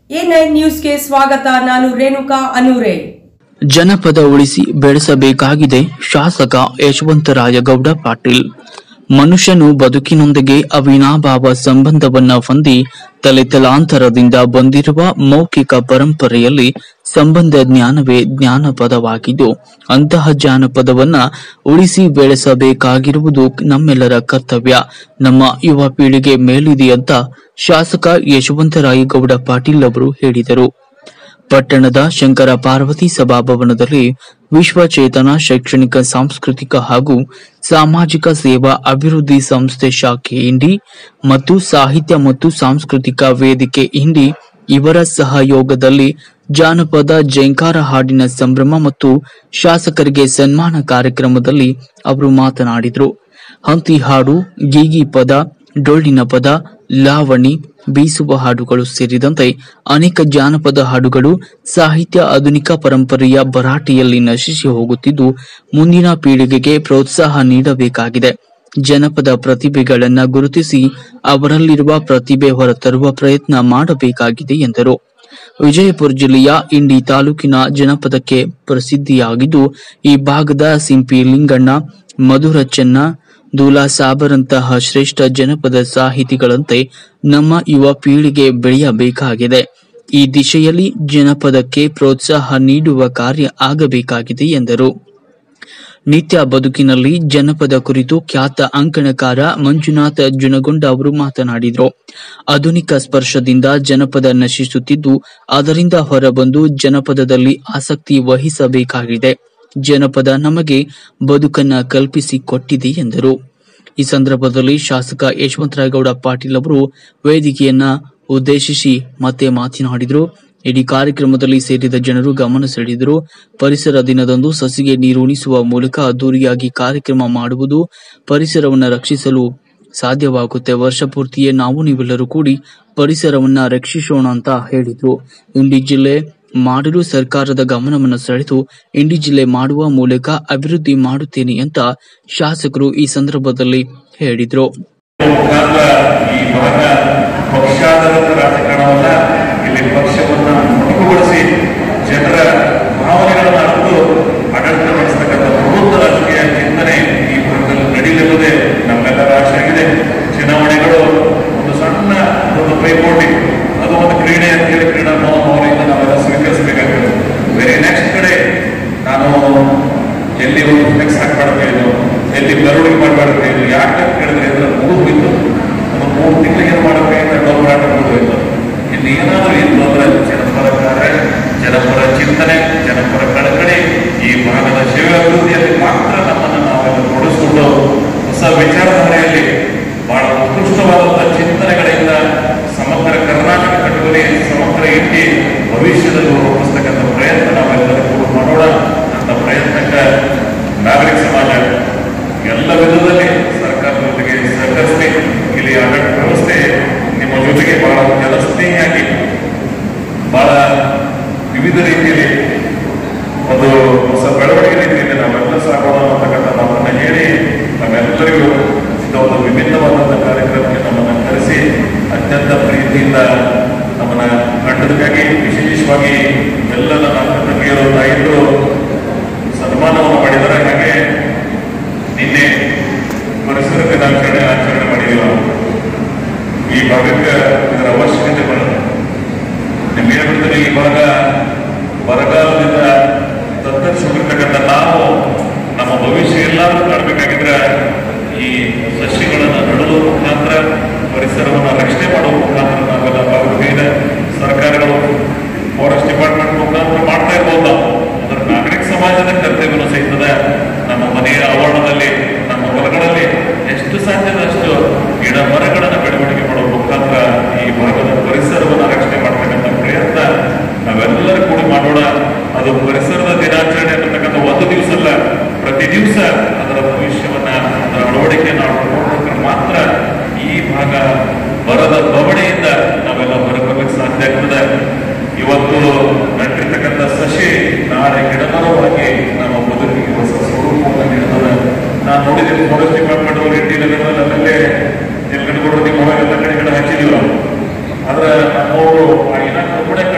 A nine ನ್ಯೂಸ್ಗೆ ಸ್ವಾಗತ ನಾನು ರೇಣುಕಾ ಅನೂರೆ ಜನಪದ ಉಳಿಸಿ ಬೆಳೆಸಬೇಕಾಗಿದೆ ಶಾಸಕ ಯಶವಂತರಾಯಗೌಡ ಪಾಟೀಲ್ ಮನುಷ್ಯನು ಬದುಕಿನೊಂದಿಗೆ ಅವಿನಾಭಾವ ಸಂಬಂಧವನ್ನ ಹೊಂದಿ ತಲೆತಲಾಂತರದಿಂದ ಬಂದಿರುವ ಮೌಖಿಕ ಪರಂಪರೆಯಲ್ಲಿ ಸಂಬಂಧ ಜ್ಞಾನವೇ ಜ್ಞಾನಪದವಾಗಿದ್ದು ಅಂತಹ ಜಾನಪದವನ್ನ ಉಳಿಸಿ ಬೆಳೆಸಬೇಕಾಗಿರುವುದು ನಮ್ಮೆಲ್ಲರ ಕರ್ತವ್ಯ ನಮ್ಮ ಯುವ ಪೀಳಿಗೆ ಮೇಲಿದೆ ಅಂತ ಶಾಸಕ ಯಶವಂತರಾಯಗೌಡ ಪಾಟೀಲ್ ಅವರು ಹೇಳಿದರು ಪಟ್ಟಣದ ಶಂಕರ ಪಾರ್ವತಿ ಸಭಾಭವನದಲ್ಲಿ ವಿಶ್ವಚೇತನ ಶೈಕ್ಷಣಿಕ ಸಾಂಸ್ಕೃತಿಕ ಹಾಗೂ ಸಾಮಾಜಿಕ ಸೇವಾ ಅಭಿವೃದ್ಧಿ ಸಂಸ್ಥೆ ಶಾಖೆ ಇಂಡಿ ಮತ್ತು ಸಾಹಿತ್ಯ ಮತ್ತು ಸಾಂಸ್ಕೃತಿಕ ವೇದಿಕೆ ಇಂಡಿ ಇವರ ಸಹಯೋಗದಲ್ಲಿ ಜಾನಪದ ಜೈಂಕಾರ ಹಾಡಿನ ಸಂಭ್ರಮ ಮತ್ತು ಶಾಸಕರಿಗೆ ಸನ್ಮಾನ ಕಾರ್ಯಕ್ರಮದಲ್ಲಿ ಅವರು ಮಾತನಾಡಿದರು ಹಂತಿ ಹಾಡು ಗೀಗಿ ಪದ ಡೊಳ್ಳಿನ ಪದ ಲಾವಣಿ ಬೀಸುವ ಹಾಡುಗಳು ಸೇರಿದಂತೆ ಅನೇಕ ಜಾನಪದ ಹಾಡುಗಳು ಸಾಹಿತ್ಯ ಆಧುನಿಕ ಪರಂಪರೆಯ ಭರಾಟೆಯಲ್ಲಿ ನಶಿಸಿ ಹೋಗುತ್ತಿದ್ದು ಮುಂದಿನ ಪೀಳಿಗೆಗೆ ಪ್ರೋತ್ಸಾಹ ನೀಡಬೇಕಾಗಿದೆ ಜನಪದ ಪ್ರತಿಭೆಗಳನ್ನ ಗುರುತಿಸಿ ಅವರಲ್ಲಿರುವ ಪ್ರತಿಭೆ ಹೊರತರುವ ಪ್ರಯತ್ನ ಮಾಡಬೇಕಾಗಿದೆ ಎಂದರು ವಿಜಯಪುರ ಜಿಲ್ಲೆಯ ಇಂಡಿ ತಾಲೂಕಿನ ಜನಪದಕ್ಕೆ ಪ್ರಸಿದ್ಧಿಯಾಗಿದ್ದು ಈ ಭಾಗದ ಸಿಂಪಿ ಲಿಂಗಣ್ಣ ಮಧುರ ಚೆನ್ನ ದೂಲಾ ಸಾಬರಂತಹ ಶ್ರೇಷ್ಠ ಜನಪದ ಸಾಹಿತಿಗಳಂತೆ ನಮ್ಮ ಯುವ ಪೀಳಿಗೆ ಬೆಳೆಯಬೇಕಾಗಿದೆ ಈ ದಿಶೆಯಲ್ಲಿ ಜನಪದಕ್ಕೆ ಪ್ರೋತ್ಸಾಹ ನೀಡುವ ಕಾರ್ಯ ಆಗಬೇಕಾಗಿದೆ ಎಂದರು ನಿತ್ಯ ಬದುಕಿನಲ್ಲಿ ಜನಪದ ಕುರಿತು ಖ್ಯಾತ ಅಂಕಣಕಾರ ಮಂಜುನಾಥ ಜುನಗೊಂಡ ಅವರು ಮಾತನಾಡಿದರು ಆಧುನಿಕ ಸ್ಪರ್ಶದಿಂದ ಜನಪದ ನಶಿಸುತ್ತಿದ್ದು ಅದರಿಂದ ಹೊರಬಂದು ಜನಪದದಲ್ಲಿ ಆಸಕ್ತಿ ವಹಿಸಬೇಕಾಗಿದೆ ಜನಪದ ನಮಗೆ ಬದುಕನ್ನ ಕಲ್ಪಿಸಿ ಕೊಟ್ಟಿದೆ ಎಂದರು ಈ ಸಂದರ್ಭದಲ್ಲಿ ಶಾಸಕ ಯಶವಂತರಾಯಗೌಡ ಪಾಟೀಲ್ ಅವರು ವೇದಿಕೆಯನ್ನ ಉದ್ದೇಶಿಸಿ ಮತ್ತೆ ಮಾತನಾಡಿದರು ಇಡೀ ಕಾರ್ಯಕ್ರಮದಲ್ಲಿ ಸೇರಿದ ಜನರು ಗಮನ ಸೆಳೆದಿದ್ರು ಪರಿಸರ ದಿನದಂದು ಸಸಿಗೆ ನೀರು ಉಣಿಸುವ ಮೂಲಕ ಅದ್ದೂರಿಯಾಗಿ ಕಾರ್ಯಕ್ರಮ ಮಾಡುವುದು ಪರಿಸರವನ್ನ ರಕ್ಷಿಸಲು ಸಾಧ್ಯವಾಗುತ್ತೆ ವರ್ಷ ಪೂರ್ತಿಯೇ ನಾವು ನೀವೆಲ್ಲರೂ ಕೂಡಿ ಪರಿಸರವನ್ನ ರಕ್ಷಿಸೋಣ ಅಂತ ಹೇಳಿದ್ರು ಇಂಡಿ ಜಿಲ್ಲೆ ಮಾಡಲು ಸರ್ಕಾರದ ಗಮನವನ್ನು ಸೆಳೆದು ಇಂಡಿ ಜಿಲ್ಲೆ ಮಾಡುವ ಮೂಲಕ ಅಭಿವೃದ್ಧಿ ಮಾಡುತ್ತೇನೆ ಅಂತ ಶಾಸಕರು ಈ ಸಂದರ್ಭದಲ್ಲಿ ಹೇಳಿದ್ರು ಮುಖಾಂತರ ಈ ಭಾಗ ಪಕ್ಷಾಧಾರಿತ ರಾಜಕಾರಣವನ್ನ ಇಲ್ಲಿ ಪಕ್ಷವನ್ನ ಮೊಟಕುಗೊಳಿಸಿ ಜನರ ಭಾವನೆಗಳನ್ನು ಅರಿತು ಆಡಳಿತ ನಡೆಸತಕ್ಕಂಥ ಪ್ರಬುದ್ಧ ರಾಜಕೀಯ ಚಿಂತನೆ ಈ ಭಾಗದಲ್ಲಿ ನಡೀಲಿರುವುದೇ ನಮ್ಮೆಲ್ಲರ ಆಶೆ ಆಗಿದೆ ಚುನಾವಣೆಗಳು ಒಂದು ಸಣ್ಣ ಒಂದು ಪೈಪೋಟಿ ಅದು ಒಂದು ಕ್ರೀಡೆ ಅಂತ ಹೇಳಿ ಕ್ರೀಡಾ ಮನೋಭಾವನೆಯಿಂದ ನಾವೆಲ್ಲ ಸ್ವೀಕರಿಸಬೇಕಾಗ್ತದೆ ಬೇರೆ ನೆಕ್ಸ್ಟ್ ಕಡೆ ನಾನು ಎಲ್ಲಿ ಒಂದು ಫ್ಲೆಕ್ಸ್ ಹಾಕ್ಬಾರ್ದು ಎಲ್ಲಿ ಮೆರವಣಿಗೆ ಮಾಡಬಾರ್ದು ಇದು ಯಾಕೆ ಅಂತ ಕೇಳಿದ್ರೆ ಅಂದ್ರೆ ಮುಗಿದು ಬಿತ್ತು ಒಂದು ಮೂರು ತಿಂಗಳಿಗೆ ಏನು ಮಾಡಬೇಕು ಅಂತ ಹೋರಾಟ ಮುಗಿದು ಇಲ್ಲಿ ಏನಾದರೂ ಇತ್ತು ಅಂದ್ರೆ ಜನಪರ ಕಾರ್ಯ ಜನಪರ ಚಿಂತನೆ ಜನಪರ ಕಳಕಳಿ ಈ ಭಾಗದ ಸೇವೆ ಅಭಿವೃದ್ಧಿಯಲ್ಲಿ ಮಾತ್ರ ನಮ್ಮನ್ನು ನಾವೆಲ್ಲ ತೊಡಗಿಸಿಕೊಂಡು ಹೊಸ ವಿಚಾರಧಾರೆಯಲ್ಲಿ ಬಹಳ ಉತ್ಕೃಷ್ಟವಾದಂತಹ ಚಿಂತನೆಗಳಿಂದ ಸಮಗ್ರ ಕರ್ನಾಟಕ ಕಟ್ಟುವಲ್ಲಿ ಸಮಗ್ರ ಇಟ್ಟಿ ಭವಿಷ್ಯದಲ್ಲಿ ರೂಪಿಸ್ತಕ್ಕಂಥ ಪ್ರಯತ್ನ ನಾವೆಲ್ಲರೂ ಕೂಡ ಮಾಡೋಣ ಅಂತ ಪ್ರಯತ್ನಕ್ಕೆ ನಾಗರಿಕ ಸಮಾಜ ಎಲ್ಲ ವಿಧದಲ್ಲಿ ಸರ್ಕಾರದ ಜೊತೆಗೆ ಸಹಕರಿಸಿ ಇಲ್ಲಿ ಆಡಳಿತ ವ್ಯವಸ್ಥೆ ನಿಮ್ಮ ಜೊತೆಗೆ ಬಹಳ ಜನಸ್ನೇಹಿಯಾಗಿ ಬಹಳ ವಿವಿಧ ರೀತಿಯಲ್ಲಿ ಒಂದು ಹೊಸ ಬೆಳವಣಿಗೆ ರೀತಿಯಲ್ಲಿ ನಾವೆಲ್ಲ ಸಾಗೋಣ ಅಂತಕ್ಕಂಥ ಮಾತನ್ನ ಹೇಳಿ ನಮ್ಮೆಲ್ಲರಿಗೂ ಇಂಥ ಒಂದು ವಿಭಿನ್ನವಾದಂಥ ಕಾರ್ಯಕ್ರಮಕ್ಕೆ ನಮ್ಮನ್ನು ಕರೆಸಿ ಅತ್ಯಂತ ಪ್ರೀತಿಯಿಂದ ನಮ್ಮನ್ನ ಕಂಡದಕ್ಕಾಗಿ ವಿಶೇಷವಾಗಿ ಎಲ್ಲ ನನ್ನ ಅಕ್ಕ ತಂಗಿಯರು ತಾಯಿಯರು ಸನ್ಮಾನವನ್ನು ಮಾಡಿದ್ದಾರೆ ಹಾಗೆ ನಿನ್ನೆ ಪರಿಸರ ದಿನಾಚರಣೆ ಆಚರಣೆ ಮಾಡಿದೀವಿ ನಾವು ಈ ಭಾಗಕ್ಕೆ ಇದರ ಅವಶ್ಯಕತೆ ಬರುತ್ತೆ ನಿಮ್ಗೆ ಹೇಳ್ಬಿಡ್ತೀನಿ ಈ ಭಾಗ ಬರಗಾಲದಿಂದ ತತ್ತರಿಸಿರ್ತಕ್ಕಂಥ ನಾವು ನಮ್ಮ ಭವಿಷ್ಯ ಎಲ್ಲರೂ ಕಾಣಬೇಕಾಗಿದ್ರೆ ಈ ಸಸ್ಯಗಳನ್ನು ನೆಡುವ ಮುಖಾಂತರ ಪರಿಸರವನ್ನು ರಕ್ಷಣೆ ಮಾಡುವ ಮುಖಾಂತರ ನಾವೆಲ್ಲ ಭಾಗವಹಿಸಿದ ಸರ್ಕಾರಗಳು ಫಾರೆಸ್ಟ್ ಡಿಪಾರ್ಟ್ಮೆಂಟ್ ಮುಖಾಂತರ ಮಾಡ್ತಾ ಇರ್ಬೋದು ನಾವು ಅದರ ನಾಗರಿಕ ಸಮಾಜದ ಕರ್ತವ್ಯವನ್ನು ಸಹಿತದ ನಮ್ಮ ಮನೆಯ ಆವರಣದಲ್ಲಿ ನಮ್ಮ ಹೊಲಗಳಲ್ಲಿ ಎಷ್ಟು ಸಾಧ್ಯದಷ್ಟು ಗಿಡ ಮರಗಳನ್ನು ಬೆಳವಣಿಗೆ ಮಾಡುವ ಮುಖಾಂತರ ಈ ಭಾಗದ ಪರಿಸರವನ್ನು ರಕ್ಷಣೆ ಮಾಡ್ತಕ್ಕಂಥ ಪ್ರಯತ್ನ ನಾವೆಲ್ಲರೂ ಕೂಡ ಮಾಡೋಣ ಅದು ಪರಿಸರದ ದಿನಾಚರಣೆ ಅನ್ನತಕ್ಕಂಥ ಒಂದು ದಿವಸ ಅಲ್ಲ ಪ್ರತಿ ದಿವಸ ಅದರ ಭವಿಷ್ಯವನ್ನ ಅದರ ಅಳವಡಿಕೆಯನ್ನು ನೋಡೋದಕ್ಕೆ ಮಾತ್ರ ಈ ಭಾಗ ಬರದ ಬವಣೆಯಿಂದ ನಾವೆಲ್ಲ ಹೊರಬರಲಿಕ್ಕೆ ಸಾಧ್ಯ ಆಗ್ತದೆ ಇವತ್ತು ನಟ್ಟಿರ್ತಕ್ಕಂಥ ಸಸಿ ನಾಳೆ ಗಿಡಮರವಾಗಿ ನಮ್ಮ ಬದುಕಿಗೆ ಹೊಸ ಸ್ವರೂಪವನ್ನು ನೀಡುತ್ತದೆ ನಾನು ನೋಡಿದ್ದೀನಿ ಫಾರೆಸ್ಟ್ ಡಿಪಾರ್ಟ್ಮೆಂಟ್ ಅವರು ಇಂಡಿ ನಗರದಲ್ಲಿ ಅಲ್ಲೇ ಎಲ್ಲಿ ಕಡೆ ನಿಮ್ಮ ಎಲ್ಲ ಕಡೆ ಕಡೆ ಹಚ್ಚಿದೀವಿ ನಾವು ಆದ್ರೆ ನಮ್ಮವರು ಆ ಇಲಾಖೆ ಕೂಡ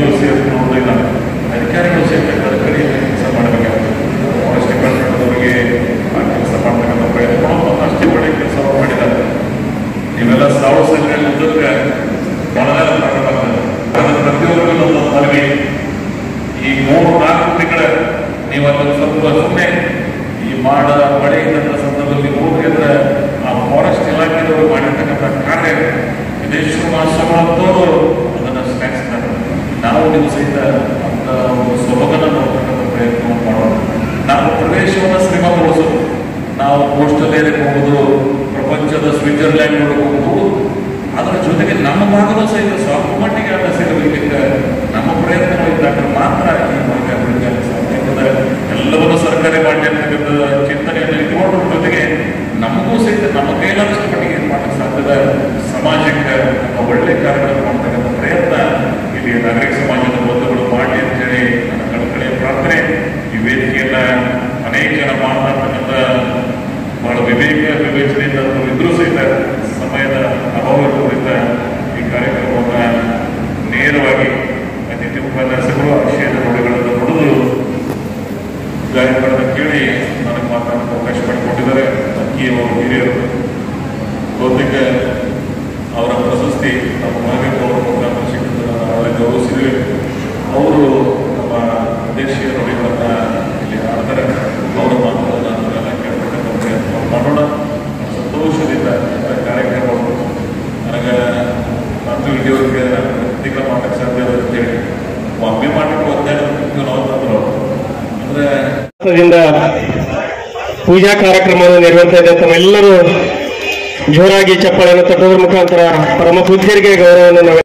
ಎಲ್ಲೂ ಸೇರಿಸಿ ನೋಡೋದಿಲ್ಲ ಅಧಿಕಾರಿಗಳು ಸಹಿತ ಕಳಕಳಿಯಲ್ಲಿ ಕೆಲಸ ಮಾಡಬೇಕಾಗ್ತದೆ ಫಾರೆಸ್ಟ್ ಡಿಪಾರ್ಟ್ಮೆಂಟ್ದವರಿಗೆ ಆ ಕೆಲಸ ಮಾಡ್ತಕ್ಕಂಥ ಪ್ರಯತ್ನವನ್ನು ಅಷ್ಟೇ ಪಡೆ ಕೆಲಸವನ್ನು ಮಾಡಿದ್ದಾರೆ ನೀವೆಲ್ಲ ಸಾವು ಸಂಖ್ಯೆ ಉದ್ದಕ್ಕೆ ಬಹಳ ಪ್ರಾರಂಭ ಪ್ರತಿಯೊಬ್ಬರಿಗೂ ನಮ್ಮ ಮನವಿ ಈ ಮೂರು ನಾಲ್ಕು ತಿಂಗಳ ನೀವು ಅದನ್ನು ಸ್ವಲ್ಪ ಸುಮ್ಮನೆ ಈ ಮಾಡ ಮಳೆ ಇದ್ದಂಥ ಸಂದರ್ಭದಲ್ಲಿ ಹೋಗಿ ಅಂದ್ರೆ ಆ ಫಾರೆಸ್ಟ್ ಇಲಾಖೆದವರು ಮಾಡಿರ್ತಕ್ಕಂಥ ಕಾರ್ಯ ವಿದೇಶ ಮಾಸಗಳಂತವರು ಅದನ್ನು ಶ್ಲಾಘಿಸ್ತಾರೆ ನಾವು ನೀವು ಸಹಿತ ಅಂತ ಒಂದು ಸೊಬಗನ್ನು ನೋಡ್ತಕ್ಕಂಥ ಪ್ರಯತ್ನವನ್ನು ಮಾಡೋಣ ನಾವು ಪ್ರದೇಶವನ್ನು ಶ್ರೀಮಂತಗೊಳಿಸೋದು ನಾವು ಕೋಸ್ಟಲ್ ಏರಿಯಾಕ್ಕೆ ಹೋಗುದು ಪ್ರಪಂಚದ ಸ್ವಿಟ್ಜರ್ಲ್ಯಾಂಡ್ ನೋಡಕ್ಕೆ ಹೋಗುದು ಅದರ ಜೊತೆಗೆ ನಮ್ಮ ಭಾಗದೂ ಸಹಿತ ಸ್ವಲ್ಪ ಮಟ್ಟಿಗೆ ಅನ್ನ ಸಿಗಬೇಕಿದ್ದ ನಮ್ಮ ಪ್ರಯತ್ನಗಳಿದ್ದಾಗ ಮಾತ್ರ ಈ ಭಾಗ ಅಭಿವೃದ್ಧಿ ಆಗಕ್ಕೆ ಸಾಧ್ಯ ಯಾಕಂದ್ರೆ ಎಲ್ಲವನ್ನೂ ಸರ್ಕಾರಿ ಮಾಡಿ ಅಂತಕ್ಕಂಥ ಚಿಂತನೆಯನ್ನು ಇಟ್ಕೊಂಡ್ರ ಜೊತೆಗೆ ನಮಗೂ ಸಹಿತ ನಮ್ಮ ಕೈಲಾದಷ್ಟು ಮಟ್ಟಿಗೆ ಏನು ಮಾಡಕ್ಕೆ ಸಾಧ್ಯದ ಸಮಾಜಕ್ಕೆ ನಮ್ಮ ಒಳ್ಳೆ ಕಾರ್ಯಗಳನ್ನು ಮಾಡ್ತಕ್ಕಂಥ ಪ್ರಯತ್ನ ಇಲ್ಲಿ ನಾಗರಿಕ ಸಮಾಜದ ಬಂಧುಗಳು ಮಾಡಲಿ ಅಂತೇಳಿ ನನ್ನ ಕಳಕಳಿಯ ಪ್ರಾರ್ಥನೆ ಈ ವೇದಿಕೆಯನ್ನ ಅನೇಕ ಜನ ಮಾತನಾಡ್ತಕ್ಕಂಥ ಬಹಳ ವಿವೇಕ ವಿವೇಚನೆಯಿಂದ ಅವರು ಇದ್ರೂ ಸಹಿತ ಸಮಯದ ಅಭಾವದಿಂದ ಈ ಕಾರ್ಯಕ್ರಮವನ್ನು ನೇರವಾಗಿ ಅತಿಥಿ ಉಪನ್ಯಾಸಗಳು ವಿಷಯದ ನುಡಿಗಳನ್ನು ನುಡಿದು ಗಾಯಕರನ್ನು ಕೇಳಿ ನನಗೆ ಮಾತಾಡೋಕ್ಕೆ ಅವಕಾಶ ಮಾಡಿಕೊಟ್ಟಿದ್ದಾರೆ ಅಕ್ಕಿ ಅವರು ಹಿರಿಯರು ಬಹುತೇಕ ಅವರ ಪ್ರಶಸ್ತಿ ನಮ್ಮ ಮಹದೇವ್ ಅವರ ಮುಖಾಂತರ ಸಿಕ್ಕಿದ್ದು ನಾನು ಅವರಿಗೆ ಗೌರವಿಸಿದ್ವಿ ಅವರು ನಮ್ಮ ದೇಶೀಯ ನುಡಿಗಳನ್ನು ಇಲ್ಲಿ ಆಡ್ತಾರೆ ಅವರ ಮಾತುಗಳನ್ನು ನಾವೆಲ್ಲ ಕೇಳ್ತಕ್ಕಂಥ ಪ್ರಯತ್ನ ಮಾಡೋಣ ಸಂತೋಷದಿಂದ ಇಂಥ ಕಾರ್ಯಕ್ರಮಗಳು ನನಗೆ ನಾನು ಇಲ್ಲಿಯವರೆಗೆ ತಿಂಗಳ ಮಾಡಕ್ಕೆ ಸಾಧ್ಯ ಇಲ್ಲ ಅಂತೇಳಿ ಒಮ್ಮೆ ಮಾಡಕ್ಕೆ ಒದ್ದಾಡಿ ನಾವು ಅಂತಂದ್ರು ಅಂದರೆ ದಿಂದ ಪೂಜಾ ಕಾರ್ಯಕ್ರಮವನ್ನು ನೆರವೇರ್ತಾ ಇದೆ ತಮ್ಮೆಲ್ಲರೂ ಜೋರಾಗಿ ಚಪ್ಪಾಳೆಯನ್ನು ತಟ್ಟುವುದರ ಮುಖಾಂತರ ಪರಮ ಪೂಜ್ಯರಿಗೆ ಗೌರವವನ್ನು ನಾವು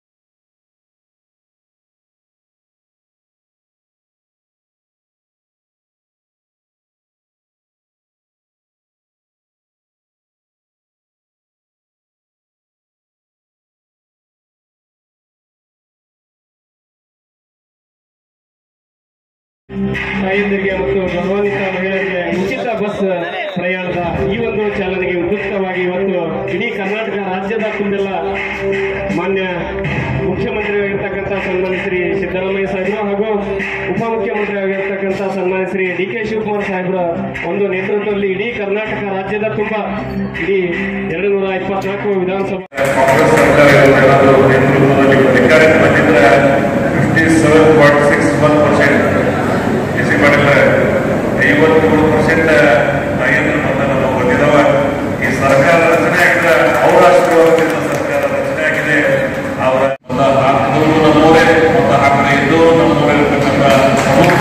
ತಾಯಂದಿರಿಗೆ ಮತ್ತು ಗೌರವಾನ್ವಿತ ಮಹಿಳೆಯರಿಗೆ ಉಚಿತ ಬಸ್ ಪ್ರಯಾಣದ ಈ ಒಂದು ಚಾಲನೆಗೆ ಉಪಯುಕ್ತವಾಗಿ ಇವತ್ತು ಇಡೀ ಕರ್ನಾಟಕ ರಾಜ್ಯದ ತುಂಬೆಲ್ಲ ಮಾನ್ಯ ಮುಖ್ಯಮಂತ್ರಿಯಾಗಿರ್ತಕ್ಕಂಥ ಸನ್ಮಾನ್ಯ ಶ್ರೀ ಸಿದ್ದರಾಮಯ್ಯ ಸಾಹೇಬರು ಹಾಗೂ ಉಪಮುಖ್ಯಮಂತ್ರಿ ಆಗಿರ್ತಕ್ಕಂಥ ಸನ್ಮಾನ್ಯ ಶ್ರೀ ಡಿ ಕೆ ಶಿವಕುಮಾರ್ ಸಾಹೇಬರ ಒಂದು ನೇತೃತ್ವದಲ್ಲಿ ಇಡೀ ಕರ್ನಾಟಕ ರಾಜ್ಯದ ತುಂಬ ಇಡೀ ಎರಡು ನೂರ ಇಪ್ಪತ್ನಾಲ್ಕು ವಿಧಾನಸಭಾ ಕಾಂಗ್ರೆಸ್ ಸರ್ಕಾರ ಏನಾದರೂ ನೇತೃತ್ವದಲ್ಲಿ ಅಧಿಕಾರಕ್ಕೆ ಬಂದಿದ್ರೆ fifty seven point six one percent ಎಸಿ ಮಾಡಿದ್ರೆ ಐವತ್ತೇಳು ಪರ್ಸೆಂಟ್ ತಾಯಿಯಂದ್ರೆ ಬಂದ ನಮ್ಮ ಬಂದಿದಾವ ಈ ಸರ್ಕಾರ ರಚನೆ ಆಗಿದೆ ಅವರ ಆಶೀರ್ವಾದದಿಂದ ಸರ್ಕಾರ ರಚನೆ ಆಗಿದೆ ಅವರ ಮತ ಹಾಕಿದವರು ನಮ್ಮೂರೇ ಮತ ಹಾಕದೇ ಇದ್ದವರು ನಮ್ಮೂರೇ ಇರ್ತಕ್ಕಂಥ ಪ್ರಮುಖ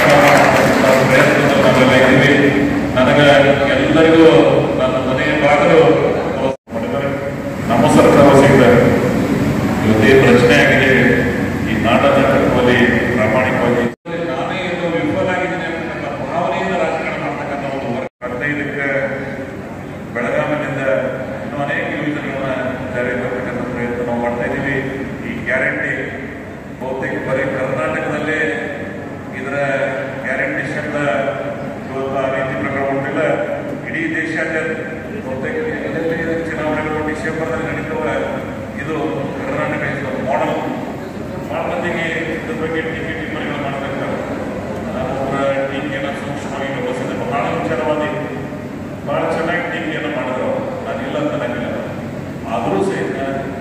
ಪ್ರಯತ್ನದಲ್ಲಿ ನಾವೆಲ್ಲ ಇದ್ದೀವಿ ನನಗೆ ಎಲ್ಲರಿಗೂ ನನ್ನ ಮನೆಯ ಬಾಗಿಲು ಮಾಡಿದ್ದಾರೆ ನಮ್ಮ ಸರ್ಕಾರ ಸಿಗ್ತಾರೆ ಇವತ್ತೇನು ರಚನೆ ಆಗಿದೆ ಈ ನಾಟಕ ಕಟ್ಟುವಲ್ಲಿ ಪ್ರಾಮಾಣಿಕವಾಗಿ ನಾನೇ ಇದು ವಿಫಲ ಆಗಿದ್ದೀನಿ ಅಂತಕ್ಕಂಥ ಭಾವನೆಯಿಂದ ರಾಜಕಾರಣ ಮಾಡ್ತಕ್ಕಂಥ ಒಂದು ವರ್ಗ ಹದಿನೈದಕ್ಕೆ ಬೆಳಗಾವಿನಿಂದ ಇನ್ನೂ ಅನೇಕ ಯೋಜನೆಗಳನ್ನ ಜಾರಿಗೆ ತರ್ತಕ್ಕಂಥ ಪ್ರಯತ್ನ ನಾವು ಮಾಡ್ತಾ ಇದ್ದೀವಿ ಈ ಗ್ಯಾರಂಟಿ ಬಹುತೇಕ ಬರೀ ಕರ್ನಾಟಕದಲ್ಲೇ ಇದರ ಗ್ಯಾರಂಟಿ ಶಬ್ದ ಇವತ್ತು ಆ ರೀತಿ ಪ್ರಕಾರ ಹೊಂದಿಲ್ಲ ಇಡೀ ದೇಶಾದ್ಯಂತ ಬಹುತೇಕ ಎಲ್ಲೆಲ್ಲಿ ಇದಕ್ಕೆ ಚುನಾವಣೆಗಳು ಡಿಸೆಂಬರ್ನಲ್ಲಿ ನಡೀತವ ಇದು ಕರ್ನಾಟಕ ಇದು ಮಾಡೆಲ್ ಭಾಳ ಮಂದಿಗೆ ಇದ್ರ ಬಗ್ಗೆ ಟೀಕೆ ಟಿಪ್ಪಣಿಗಳು ಮಾಡ್ತಿರ್ತಾರೆ ನಾನು ಅವರ ಟೀಕೆಯನ್ನು ಸೂಕ್ಷ್ಮವಾಗಿ ಗಮನಿಸಿದೆ ಬಹಳ ವಿಚಾರವಾದಿ ಬಹಳ ಚೆನ್ನಾಗಿ ಟೀಕೆಯನ್ನು ಮಾಡಿದ್ರು ನಾನು ಇಲ್ಲ ಅಂತ ನನಗಿಲ್ಲ ಆದರೂ ಸಹಿತ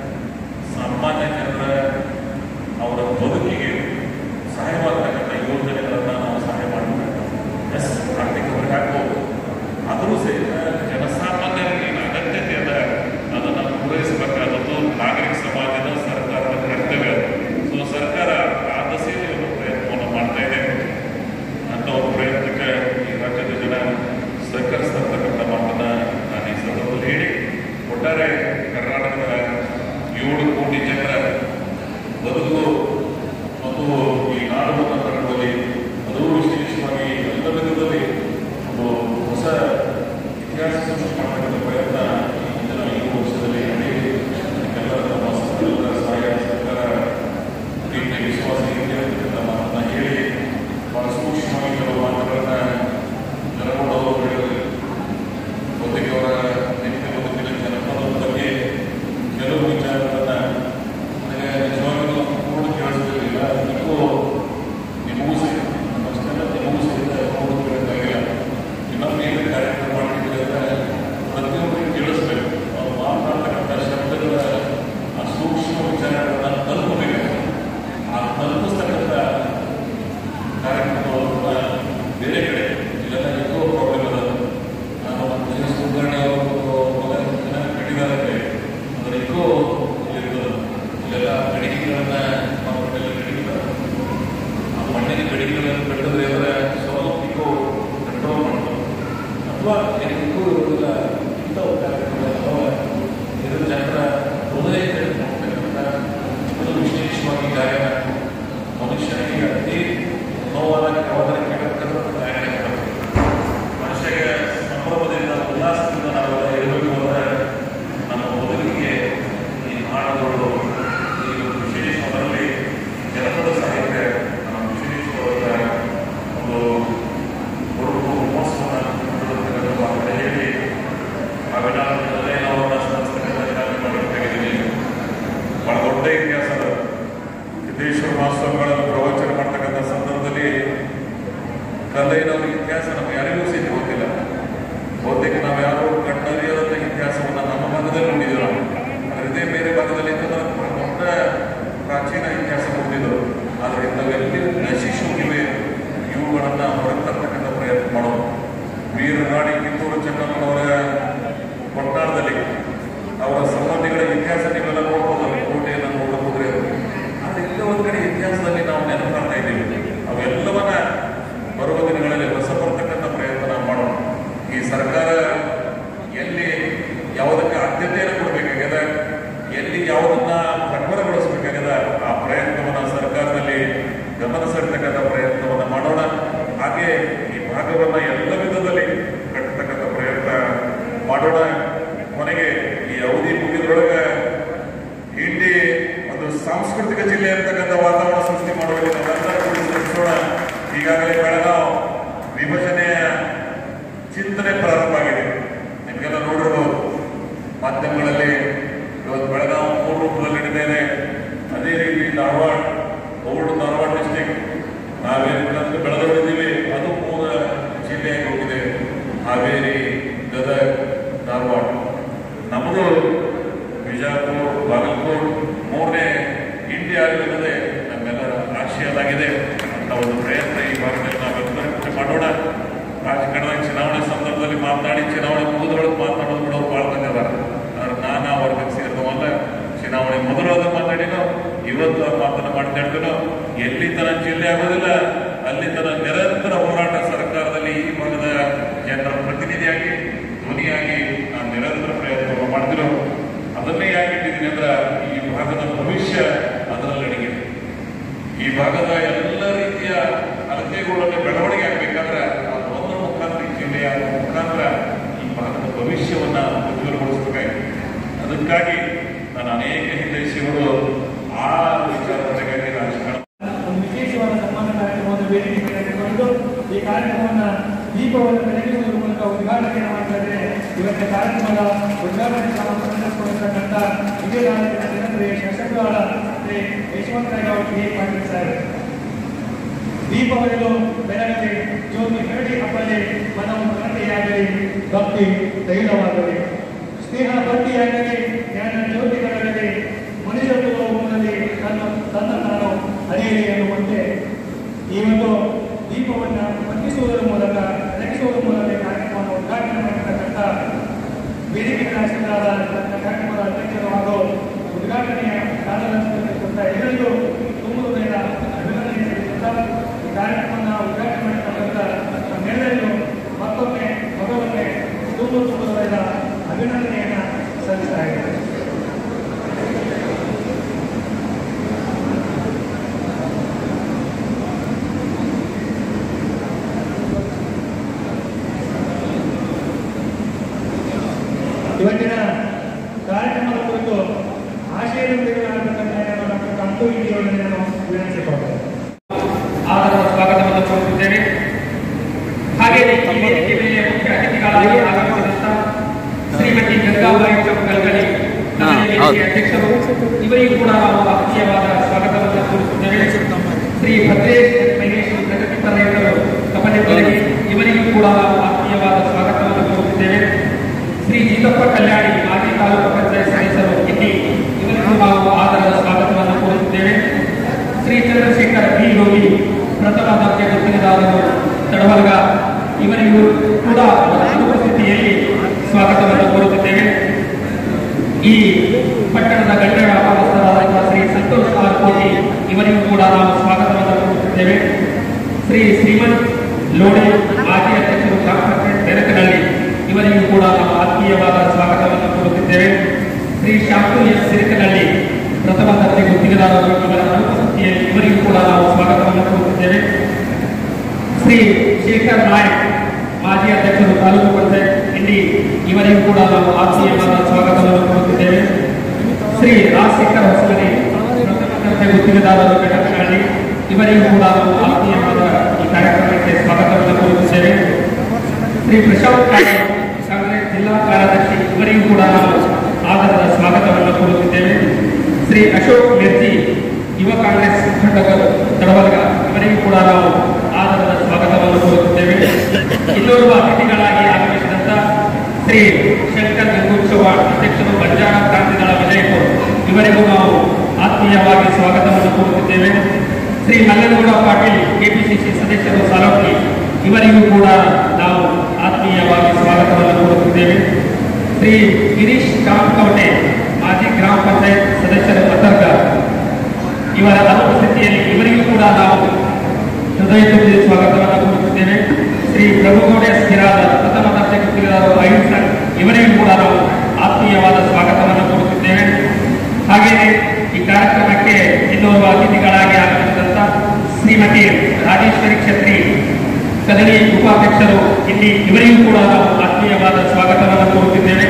ಸಾಮಾನ್ಯ ಜನರ ಅವರ ಬದುಕಿಗೆ ಸಹಾಯವಾಗತಕ್ಕಂಥ ಯೋಜನೆಗಳನ್ನು ನಾವು ಸಹಾಯ ಮಾಡಬೇಕು ಎಸ್ ಆರ್ಥಿಕ ಹೊರೆ ಹಾಕ್ಬೋದು ಆದರೂ ಸಹಿತ ಜನಸಾಮಾನ್ಯರಿಗೆ ಏನು ಅಗತ್ಯತೆ ಅದ ಅದನ್ನು ಪೂರೈಸಬೇಕಾದದ್ದು ನಾಗರಿಕ ಸಮಾಜದ ಸರ್ಕಾರದ ಕರ್ತವ್ಯ ಸೊ ಸರ್ಕಾರ ಆ ದಸೆಯಲ್ಲಿ ಒಂದು ಪ್ರಯತ್ನವನ್ನು ಮಾಡ್ತಾ ಇದೆ ಅಂತ ಒಂದು ಪ್ರಯತ್ನಕ್ಕೆ ಈ ರಾಜ್ಯದ ಜನ ಸಹಕರಿಸ್ತಕ್ಕಂಥ ಮಾತನ್ನ ನಾನು ಈ ಸಂದರ್ಭದಲ್ಲಿ ಹೇಳಿ ಒಟ್ಟಾರೆ ಕರ್ನಾಟಕದ ಏಳು ಕೋಟಿ ಜನರ ಬದುಕು ಮತ್ತು ಈ ನಾಡನ್ನು ಕನ್ನಡದಲ್ಲಿ ಅದು ವಿಶೇಷವಾಗಿ ಎಲ್ಲ ವಿಧದಲ್ಲಿ ಒಂದು ಹೊಸ ಇತಿಹಾಸ ಸೃಷ್ಟಿ ಮಾಡತಕ್ಕಂಥ ಪ್ರಯತ್ನ ಈ ಮುಂದಿನ ಐದು ವರ್ಷದಲ್ಲಿ ನಡೆಯಲಿ ಎಲ್ಲರ ನಮ್ಮ ಎಲ್ಲರ ಸಹಾಯ ಸರ್ಕಾರ ಪ್ರೀತಿ ವಿಶ್ವಾಸ ಇದೆ ಅಂತಕ್ಕಂಥ ಮಾತನ್ನ ಹೇಳಿ ಬಹಳ ಸೂಕ್ಷ್ಮವಾಗಿ ಕೆಲವು ಮಾತುಗಳನ್ನ ಜನಗೊಂಡವರು ಹೇಳಿದರು ಬಹುತೇಕ ಅವರ ನಿತ್ಯ ಬದುಕಿನ ಜನಪದದ ಬಗ್ಗೆ ಕೆಲವು ವಿಚಾರಗಳನ್ನ ನನಗೆ ನಿಜವಾಗಿಯೂ ಪೂರ್ಣ ಕೇಳಿಸ್ತಿರಲಿಲ್ಲ ಅದಕ್ಕೂ ಕಟ್ಟಿದ್ರೆ ಅದರ ಸ್ವಲ್ಪಕ್ಕೂ ಕಂಟ್ರೋಲ್ ಮಾಡೋದು ಅಥವಾ ಏನಕ್ಕೂ ಇರುವುದಿಲ್ಲ ಇಂಥ ಕಾರ್ಯಕ್ರಮ ಇದು ಜನರ ಹೃದಯ ತೆಗೆದುಕೊಳ್ತಕ್ಕಂಥ ಅದು ವಿಶೇಷವಾಗಿ ಗಾಯನ ಮನುಷ್ಯನಿಗೆ ಅತಿ ನೋವಾದ ಯಾವಾಗಲೂ ಕೇಳತಕ್ಕಂಥ ಗಾಯನ ಕೇಳಬೇಕು ಮನುಷ್ಯಗೆ ಸಂಭ್ರಮದಿಂದ ಉಲ್ಲಾಸದಿಂದ ನಾವೆಲ್ಲ ಇರಬೇಕು ಅಂದರೆ ನಮ್ಮ ಬದುಕಿಗೆ ಈ ಹಾಡುಗಳು ಈ ಒಂದು ವಿಶೇಷವಾಗಿ ಜನಪದ ಸಾಹಿತ್ಯ ನಮ್ಮ ವಿಶೇಷವಾದ ಒಂದು ಹುಡುಗು ಮಹೋತ್ಸವವನ್ನು ಮಾತುಕತೆ ಹೇಳಿ ಅವಿನಾಶದಲ್ಲೇ ನಾವು ಸ್ಮರಿಸ್ತಕ್ಕಂಥ ಕಾರ್ಯ ಮಾಡಬೇಕಾಗಿದ್ದೀವಿ ಬಹಳ ದೊಡ್ಡ ಇತಿಹಾಸದ ಸಿದ್ದೇಶ್ವರ ಮಹೋತ್ಸವಗಳನ್ನು ಪ್ರವಚನ ಮಾಡ್ತಕ್ಕಂಥ ಸಂದರ್ಭದಲ್ಲಿ ಕಲ್ಲೈನವರ ಇತಿಹಾಸ ನಮ್ಗೆ ಯಾರಿಗೂ ಸಹಿತ ಗೊತ್ತಿಲ್ಲ ಬಹುತೇಕ ನಾವು ಯಾರು ಕಣ್ಣರಿಯದಂಥ ಇತಿಹಾಸವನ್ನು ನಮ್ಮ ಭಾಗದಲ್ಲಿ ನೋಡಿದ್ದೀವಿ ನಾವು ಆದರೆ ಇದೇ ಬೇರೆ ಭಾಗದಲ್ಲಿ ಇದ್ದ ದೊಡ್ಡ ಪ್ರಾಚೀನ ಇತಿಹಾಸ ಹೊಂದಿದ್ರು ಆದರೆ ಇಂಥವೆಲ್ಲಿ ನಶಿಸಿ ಹೋಗಿವೆ ಇವುಗಳನ್ನು ಹೊರತರ್ತಕ್ಕಂಥ ಪ್ರಯತ್ನ ಮಾಡೋದು ವೀರರಾಣಿ ಕಿತ್ತೂರು ಚೆನ್ನಮ್ಮನವರ ಕೊಟ್ಟಾರದಲ್ಲಿ ಅವರ ಸಂಬಂಧಿಗಳ ಇತಿಹಾಸ ನೀವೆಲ್ಲ ನೋಡ್ಬೋದು ಕೋಟೆಯನ್ನು ನೋಡಬಹುದ್ರೆ ಆದರೆ ಇಲ್ಲ ಒಂದು ಕಡೆ ಇತಿಹಾಸದಲ್ಲಿ ನಾವು ನೆನಪು ಮಾಡ್ತಾ ಇದ್ದೀವಿ ಅವೆಲ್ಲವನ್ನ ಬರುವ ದಿನಗಳಲ್ಲಿ ಹೊಸ ಬರ್ತಕ್ಕಂಥ ಪ್ರಯತ್ನ ನಾವು ಮಾಡೋಣ ಈ ಸರ್ಕಾರ ಎಲ್ಲಿ ಯಾವುದಕ್ಕೆ ಆದ್ಯತೆಯನ್ನು ಕೊಡಬೇಕಾಗ್ಯದ ಎಲ್ಲಿ ಯಾವುದನ್ನ ಪ್ರಖರಗೊಳಿಸಬೇಕಾಗ್ಯದ ಆ ಪ್ರಯತ್ನವನ್ನು ಸರ್ಕಾರದಲ್ಲಿ ಗಮನ ಸೆಳೆತಕ್ಕಂಥ ಪ್ರಯತ್ನವನ್ನು ಮಾಡೋಣ ಹಾಗೆ ಈ ಭಾಗವನ್ನು ಎಲ್ಲ ವಿಧದಲ್ಲಿ ಕಟ್ಟತಕ್ಕಂಥ ಪ್ರಯತ್ನ ಮಾಡೋಣ ಕೊನೆಗೆ ಈ ಅವಧಿ ಮುಗಿದ್ರೊಳಗೆ ಇಂಡಿ ಒಂದು ಸಾಂಸ್ಕೃತಿಕ ಜಿಲ್ಲೆ ಅಂತಕ್ಕಂಥ ವಾತಾವರಣ ಸೃಷ್ಟಿ ಮಾಡುವಲ್ಲಿ ನಾವೆಲ್ಲರೂ ಕೂಡಿ ಶ್ರಮಿಸೋಣ ಈಗಾಗಲೇ ಬೆಳಗಾವ್ ವಿಭಜನೆಯ ಚಿಂತನೆ ಪ್ರಾರಂಭ ಆಗಿದೆ ನಿಮಗೆಲ್ಲ ನೋಡಿರ್ಬೋದು ಮಾಧ್ಯಮಗಳಲ್ಲಿ ಇವತ್ತು ಬೆಳಗಾವ್ ಮೂರು ರೂಪದಲ್ಲಿ ನಡೀತಾ ಇದೆ ಅದೇ ರೀತಿ ಧಾರವಾಡ ಓಲ್ಡ್ ಧಾರವಾಡ ಡಿಸ್ಟಿಕ್ ನಾವೇನು ಕಲಿತು ಬೆಳೆದವರಿದ್ದೀವಿ ಅದು ಮೂಲ ಜಿಲ್ಲೆಯಾಗಿ ಹೋಗಿದೆ ಹಾವೇರಿ ಗದಗ ಧಾರವಾಡ ನಮ್ಮದು ಬಿಜಾಪುರ ಬಾಗಲಕೋಟ್ ಮೂರನೇ ಇಂಡಿಯಾ ಆಗಲಿದೆ ನಮ್ಮೆಲ್ಲರ ಆಶಯ ಅದಾಗಿದೆ ಅಂತ ಒಂದು ಪ್ರಯತ್ನ ಈ ಭಾಗದಲ್ಲಿ ನಾವೆಲ್ಲರೂ ಕೂಡ ಮಾಡೋಣ ರಾಜಕಾರಣದಾಗ ಚುನಾವಣೆ ಸಂದರ್ಭದಲ್ಲಿ ಮಾತನಾಡಿ ಚುನಾವಣೆ ಮುಗಿದ್ರೊಳಗೆ ಮಾತನಾಡೋದು ಬಿಡೋರು ಭಾಳ ಮಂದಿ ಅದಾರ ಆದ್ರೆ ನಾನು ಆ ವರ್ಗಕ್ಕೆ ಸೇರಿದವಲ್ಲ ಚುನಾವಣೆ ಮೊದಲಾದ ಮಾತಾಡಿನೋ ಇವತ್ತು ಆ ಮಾತನ್ನ ಮಾತಾಡ್ತೀನೋ ಎಲ್ಲಿ ತನ ಜಿಲ್ಲೆ ಆಗೋದಿಲ್ಲ ಅಲ್ಲಿ ತನ ನಿರಂತರ ಹೋರಾಟ ಸರ್ಕಾರದಲ್ಲಿ ಈ ಭಾಗದ ಜನರ ಪ್ರತಿನಿಧಿಯಾಗಿ ಧ್ವನಿಯಾಗಿ ನಾನು ನಿರಂತರ ಪ್ರಯತ್ನವನ್ನು ಮಾಡ್ತಿರೋ ಅದನ್ನೇ ಯಾಕೆ ಇಟ್ಟಿದ್ದೀನಿ ಅಂದ್ರೆ ಈ ಭಾಗದ ಭವಿಷ್ಯ ಅದರಲ್ಲಿ ಅಡಗಿದೆ ಈ ಭಾಗದ ಎಲ್ಲ ರೀತಿಯ ಅಳತೆಗಳನ್ನು ಬೆಳವಣಿಗೆ ಆಗ್ಬೇಕಾದ್ರೆ ಅದು ಒಂದರ ಮುಖಾಂತರ ಈ ಜಿಲ್ಲೆಯ ಮುಖಾಂತರ ಈ ಭಾಗದ ಭವಿಷ್ಯವನ್ನ ಉಜ್ವಲಗೊಳಿಸಬೇಕಾಗಿದೆ ಅದಕ್ಕಾಗಿ ನಾನು ಅನೇಕ ಹಿತೈಷಿಗಳು ಆ ವಿಚಾರಗಳಿಗಾಗಿ ರಾಜಕಾರಣ ಒಂದು ವಿಶೇಷವಾದ ಸನ್ಮಾನ ಕಾರ್ಯಕ್ರಮವನ್ನು ವೇದಿಕೆ ಮೇಲೆ ತೆಗೆದುಕೊಂಡು ಈ ಕಾರ್ಯಕ್ರಮವನ್ನು ದೀಪವನ್ನು ಬೆಳಗಿಸುವುದರ ಮೂಲಕ ಉದ್ಘಾಟನೆ ಮಾಡ್ತಾ ಇದ್ದಾರೆ ಇವತ್ತಿನ ಕಾರ್ಯಕ್ರಮದ ಉದ್ಘಾಟನೆ ಸಂದರ್ಭಕ್ಕಂಥ ವಿಜಯನಗರದ ಜನಪ್ರಿಯ ಶಾಸಕರಾದ ಶ್ರೀ ಯಶವಂತರಾಯ ಅವರು ಕೆ ಪಾಟೀಲ್ ಸರ್ ದೀಪವನ್ನು ಬೆಳಗಲಿ ಜ್ಯೋತಿ ಹರಡಿ ಹಬ್ಬಲಿ ಮನವು ಗಂಟೆಯಾಗಲಿ ಭಕ್ತಿ ತೈಲವಾಗಲಿ ಸ್ನೇಹ ಭಕ್ತಿಯಾಗಲಿ ಜ್ಞಾನ ಜ್ಯೋತಿಗಳಾಗಲಿ ಮನುಷ್ಯತ್ವದ ಮೂಲದಲ್ಲಿ ತನ್ನ ತನ್ನ ತಾನು ಅರಿಯಲಿ ಎನ್ನುವಂತೆ ಈ ಒಂದು ದೀಪವನ್ನು ಹೊತ್ತಿಸುವುದರ ಮೂಲಕ ಬೆಳಗಿಸುವುದರ ಮೂಲಕ ಈ ಕಾರ್ಯಕ್ರಮವನ್ನು ಉದ್ಘಾಟನೆ ಮಾಡಿರ್ತಕ್ಕಂಥ ವೇದಿಕೆ ಶಾಸಕರಾದ ಕಾರ್ಯಕ್ರಮದ ಅಧ್ಯಕ್ಷರು ಹಾಗೂ ಉದ್ಘಾಟನೆಯ ಕಾರ್ಯದರ್ಶಿಗಳಿರ್ತಕ್ಕಂಥ ಎಲ್ಲರಿಗೂ ತುಂಬ ಹೃದಯದ ಅಭಿನಂದನೆ ಸಲ್ಲಿಸುತ್ತಾ ಈ ಕಾರ್ಯಕ್ರಮವನ್ನು ಉದ್ಘಾಟನೆ ಮಾಡಿರ್ತಕ್ಕಂಥ ನಮ್ಮೆಲ್ಲರಿಗೂ ಮತ್ತೊಮ್ಮೆ ಮಗವೊಮ್ಮೆ ತುಂಬ ತುಂಬ ಹೃದಯದ ಅಭಿನಂದನೆಯನ್ನು ಸಲ್ಲಿಸ್ತಾ ಇದ್ದಾರೆ ಇವತ್ತಿನ ಕಾರ್ಯಕ್ರಮದ ಕುರಿತು ಆಶಯದೊಂದಿಗೆ ಡಾಕ್ಟರ್ ಕಂಟು ಇಂಡಿಯವರನ್ನು ನಾನು ವಿನಂತಿಸಿಕೊಳ್ಳುತ್ತೇನೆ ಆದರದ ಸ್ವಾಗತವನ್ನು ಕೋರುತ್ತಿದ್ದೇವೆ ಹಾಗೆಯೇ ಈ ವೇದಿಕೆ ಮೇಲೆ ಮುಖ್ಯ ಅತಿಥಿಗಳಾಗಿ ಆಗಮಿಸಿದಂತ ಶ್ರೀಮತಿ ಗಂಗಾಬಾಯಿ ಚೌಕಲ್ಗಳಿ ನಮ್ಮ ಈ ವೇದಿಕೆಯ ಅಧ್ಯಕ್ಷರು ಇವರಿಗೂ ಕೂಡ ನಾವು ಆತ್ಮೀಯವಾದ ಸ್ವಾಗತವನ್ನು ಕೋರುತ್ತಿದ್ದೇವೆ ಶ್ರೀ ಭದ್ರೇಶ್ ಮಹೇಶ್ ಪ್ರಗತಿಪರ ರೈತರು ಕಮಲಿಪುರಗಿ ಇವರಿಗೂ ಕೂಡ ನಾವು ಆತ್ಮೀಯವಾದ ಸ್ವಾಗತವನ್ನು ಕೋರುತ್ತಿದ್ದೇವೆ ಶ್ರೀ ಜೀತಪ್ಪ ಕಲ್ಯಾಣಿ ಮಾಜಿ ತಾಲೂಕು ಪಂಚಾಯತ್ ಸದಸ್ಯರು ಇಲ್ಲಿ ಇವರಿಗೂ ನಾವು ಆದರದ ಸ್ವಾಗತವನ್ನು ಕೋರುತ್ತಿದ್ದೇವೆ ಶ್ರೀ ಚಂದ್ರಶೇಖರ್ ಬಿ ಯೋಗಿ ಪ್ರಥಮ ದರ್ಜೆ ಗುತ್ತಿಗೆದಾರರು ತಡವರ್ಗ ಇವರಿಗೂ ಕೂಡ ಅನುಪಸ್ಥಿತಿಯಲ್ಲಿ ಸ್ವಾಗತವನ್ನು ಕೋರುತ್ತಿದ್ದೇವೆ ಈ ಪಟ್ಟಣದ ಗಣ್ಯ ವ್ಯಾಪಾರಸ್ಥರಾದಂತಹ ಶ್ರೀ ಸಂತೋಷ್ ಆರ್ ಕೋಟಿ ಇವರಿಗೂ ಕೂಡ ನಾವು ಸ್ವಾಗತವನ್ನು ಕೋರುತ್ತಿದ್ದೇವೆ ಶ್ರೀ ಶ್ರೀಮಂತ್ ಲೋಡೆ ಮಾಜಿ ಅಧ್ಯಕ್ಷರು ಗ್ರಾಮ ಪಂಚಾಯತ್ ಬೆರಕನಹಳ್ಳಿ ಇವರಿಗೂ ಕೂಡ ನಾವು ಆತ್ಮೀಯವಾದ ಸ್ವಾಗತವನ್ನು ಕೋರುತ್ತಿದ್ದೇವೆ ಶ್ರೀ ಶಾಂತು ಎಸ್ ಸಿರಿಕನಹಳ್ಳಿ ಪ್ರಥಮ ದರ್ಜೆ ಗುತ್ತಿಗೆದಾರರು ಇವರ ಅನುಪಸ್ಥಿತಿಯಲ್ಲಿ ಇವರಿಗೂ ಕೂಡ ನಾವು ಸ್ವಾಗತವನ್ನು ಕೋರುತ್ತಿದ್ದೇವೆ ಶ್ರೀ ಶೇಖರ್ ನಾಯಕ್ ಮಾಜಿ ಅಧ್ಯಕ್ಷರು ತಾಲೂಕು ಪಂಚಾಯತ್ ಇಂಡಿ ಇವರಿಗೂ ಕೂಡ ನಾವು ಆತ್ಮೀಯವಾದ ಸ್ವಾಗತವನ್ನು ಕೋರುತ್ತಿದ್ದೇವೆ ಶ್ರೀ ರಾಜಶೇಖರ್ ಹೊಸಮನಿ ಪ್ರಥಮ ದರ್ಜೆ ಗುತ್ತಿಗೆದಾರರು ಬೆಳಕನಹಳ್ಳಿ ಇವರಿಗೂ ಕೂಡ ನಾವು ಆತ್ಮೀಯವಾದ ಈ ಕಾರ್ಯಕ್ರಮಕ್ಕೆ ಸ್ವಾಗತವನ್ನು ಕೋರುತ್ತಿದ್ದೇವೆ ಶ್ರೀ ಪ್ರಶಾಂತ್ ಕಾಳೆ ಕಾಂಗ್ರೆಸ್ ಜಿಲ್ಲಾ ಕಾರ್ಯದರ್ಶಿ ಇವರಿಗೂ ಕೂಡ ನಾವು ಆದರದ ಸ್ವಾಗತವನ್ನು ಕೋರುತ್ತಿದ್ದೇವೆ ಶ್ರೀ ಅಶೋಕ್ ಮಿರ್ಜಿ ಯುವ ಕಾಂಗ್ರೆಸ್ ಮುಖಂಡರು ತಡವರ್ಗ ಇವರಿಗೂ ಕೂಡ ನಾವು ಆದರದ ಸ್ವಾಗತವನ್ನು ಕೋರುತ್ತಿದ್ದೇವೆ ಇನ್ನೋರ್ವ ಅತಿಥಿಗಳಾಗಿ ಆಗಮಿಸಿದಂತ ಶ್ರೀ ಶಂಕರ್ ಗಂಗೋತ್ಸವ ಅಧ್ಯಕ್ಷರು ಬಂಜಾರ ಕ್ರಾಂತಿದಳ ವಿಜಯಪುರ ಇವರಿಗೂ ನಾವು ಆತ್ಮೀಯವಾಗಿ ಸ್ವಾಗತವನ್ನು ಕೋರುತ್ತಿದ್ದೇವೆ ಶ್ರೀ ಮಲ್ಲನಗೌಡ ಪಾಟೀಲ್ ಕೆಪಿಸಿಸಿ ಸದಸ್ಯರು ಸಾಲೋಟಿ ಇವರಿಗೂ ಕೂಡ ನಾವು ಆತ್ಮೀಯವಾಗಿ ಸ್ವಾಗತವನ್ನು ಕೋರುತ್ತಿದ್ದೇವೆ ಶ್ರೀ ಗಿರೀಶ್ ಕಾಮಕವಟೆ ಮಾಜಿ ಗ್ರಾಮ ಪಂಚಾಯತ್ ಸದಸ್ಯರ ಪತ್ರಕ ಇವರ ಅನುಪಸ್ಥಿತಿಯಲ್ಲಿ ಇವರಿಗೂ ಕೂಡ ನಾವು ಹೃದಯ ತುಂಬಿ ಸ್ವಾಗತವನ್ನು ಕೋರುತ್ತಿದ್ದೇವೆ ಶ್ರೀ ಪ್ರಭುಗೌಡ ಸ್ಥಿರಾದ ಪ್ರಥಮ ದರ್ಜೆ ಗುತ್ತಿಗೆದಾರರು ಅಹಿಂಸನ್ ಇವರಿಗೂ ಕೂಡ ನಾವು ಆತ್ಮೀಯವಾದ ಸ್ವಾಗತವನ್ನು ಕೋರುತ್ತಿದ್ದೇವೆ ಹಾಗೆಯೇ ಈ ಕಾರ್ಯಕ್ರಮಕ್ಕೆ ಇನ್ನೋರ್ವ ಅತಿಥಿಗಳಾಗಿ ಆಗಮಿಸಿದಂತ ಶ್ರೀಮತಿ ರಾಜೇಶ್ವರಿ ಕ್ಷತ್ರಿ ಕದನಿ ಉಪಾಧ್ಯಕ್ಷರು ಇಲ್ಲಿ ಇವರಿಗೂ ಕೂಡ ನಾವು ಆತ್ಮೀಯವಾದ ಸ್ವಾಗತವನ್ನು ಕೋರುತ್ತಿದ್ದೇವೆ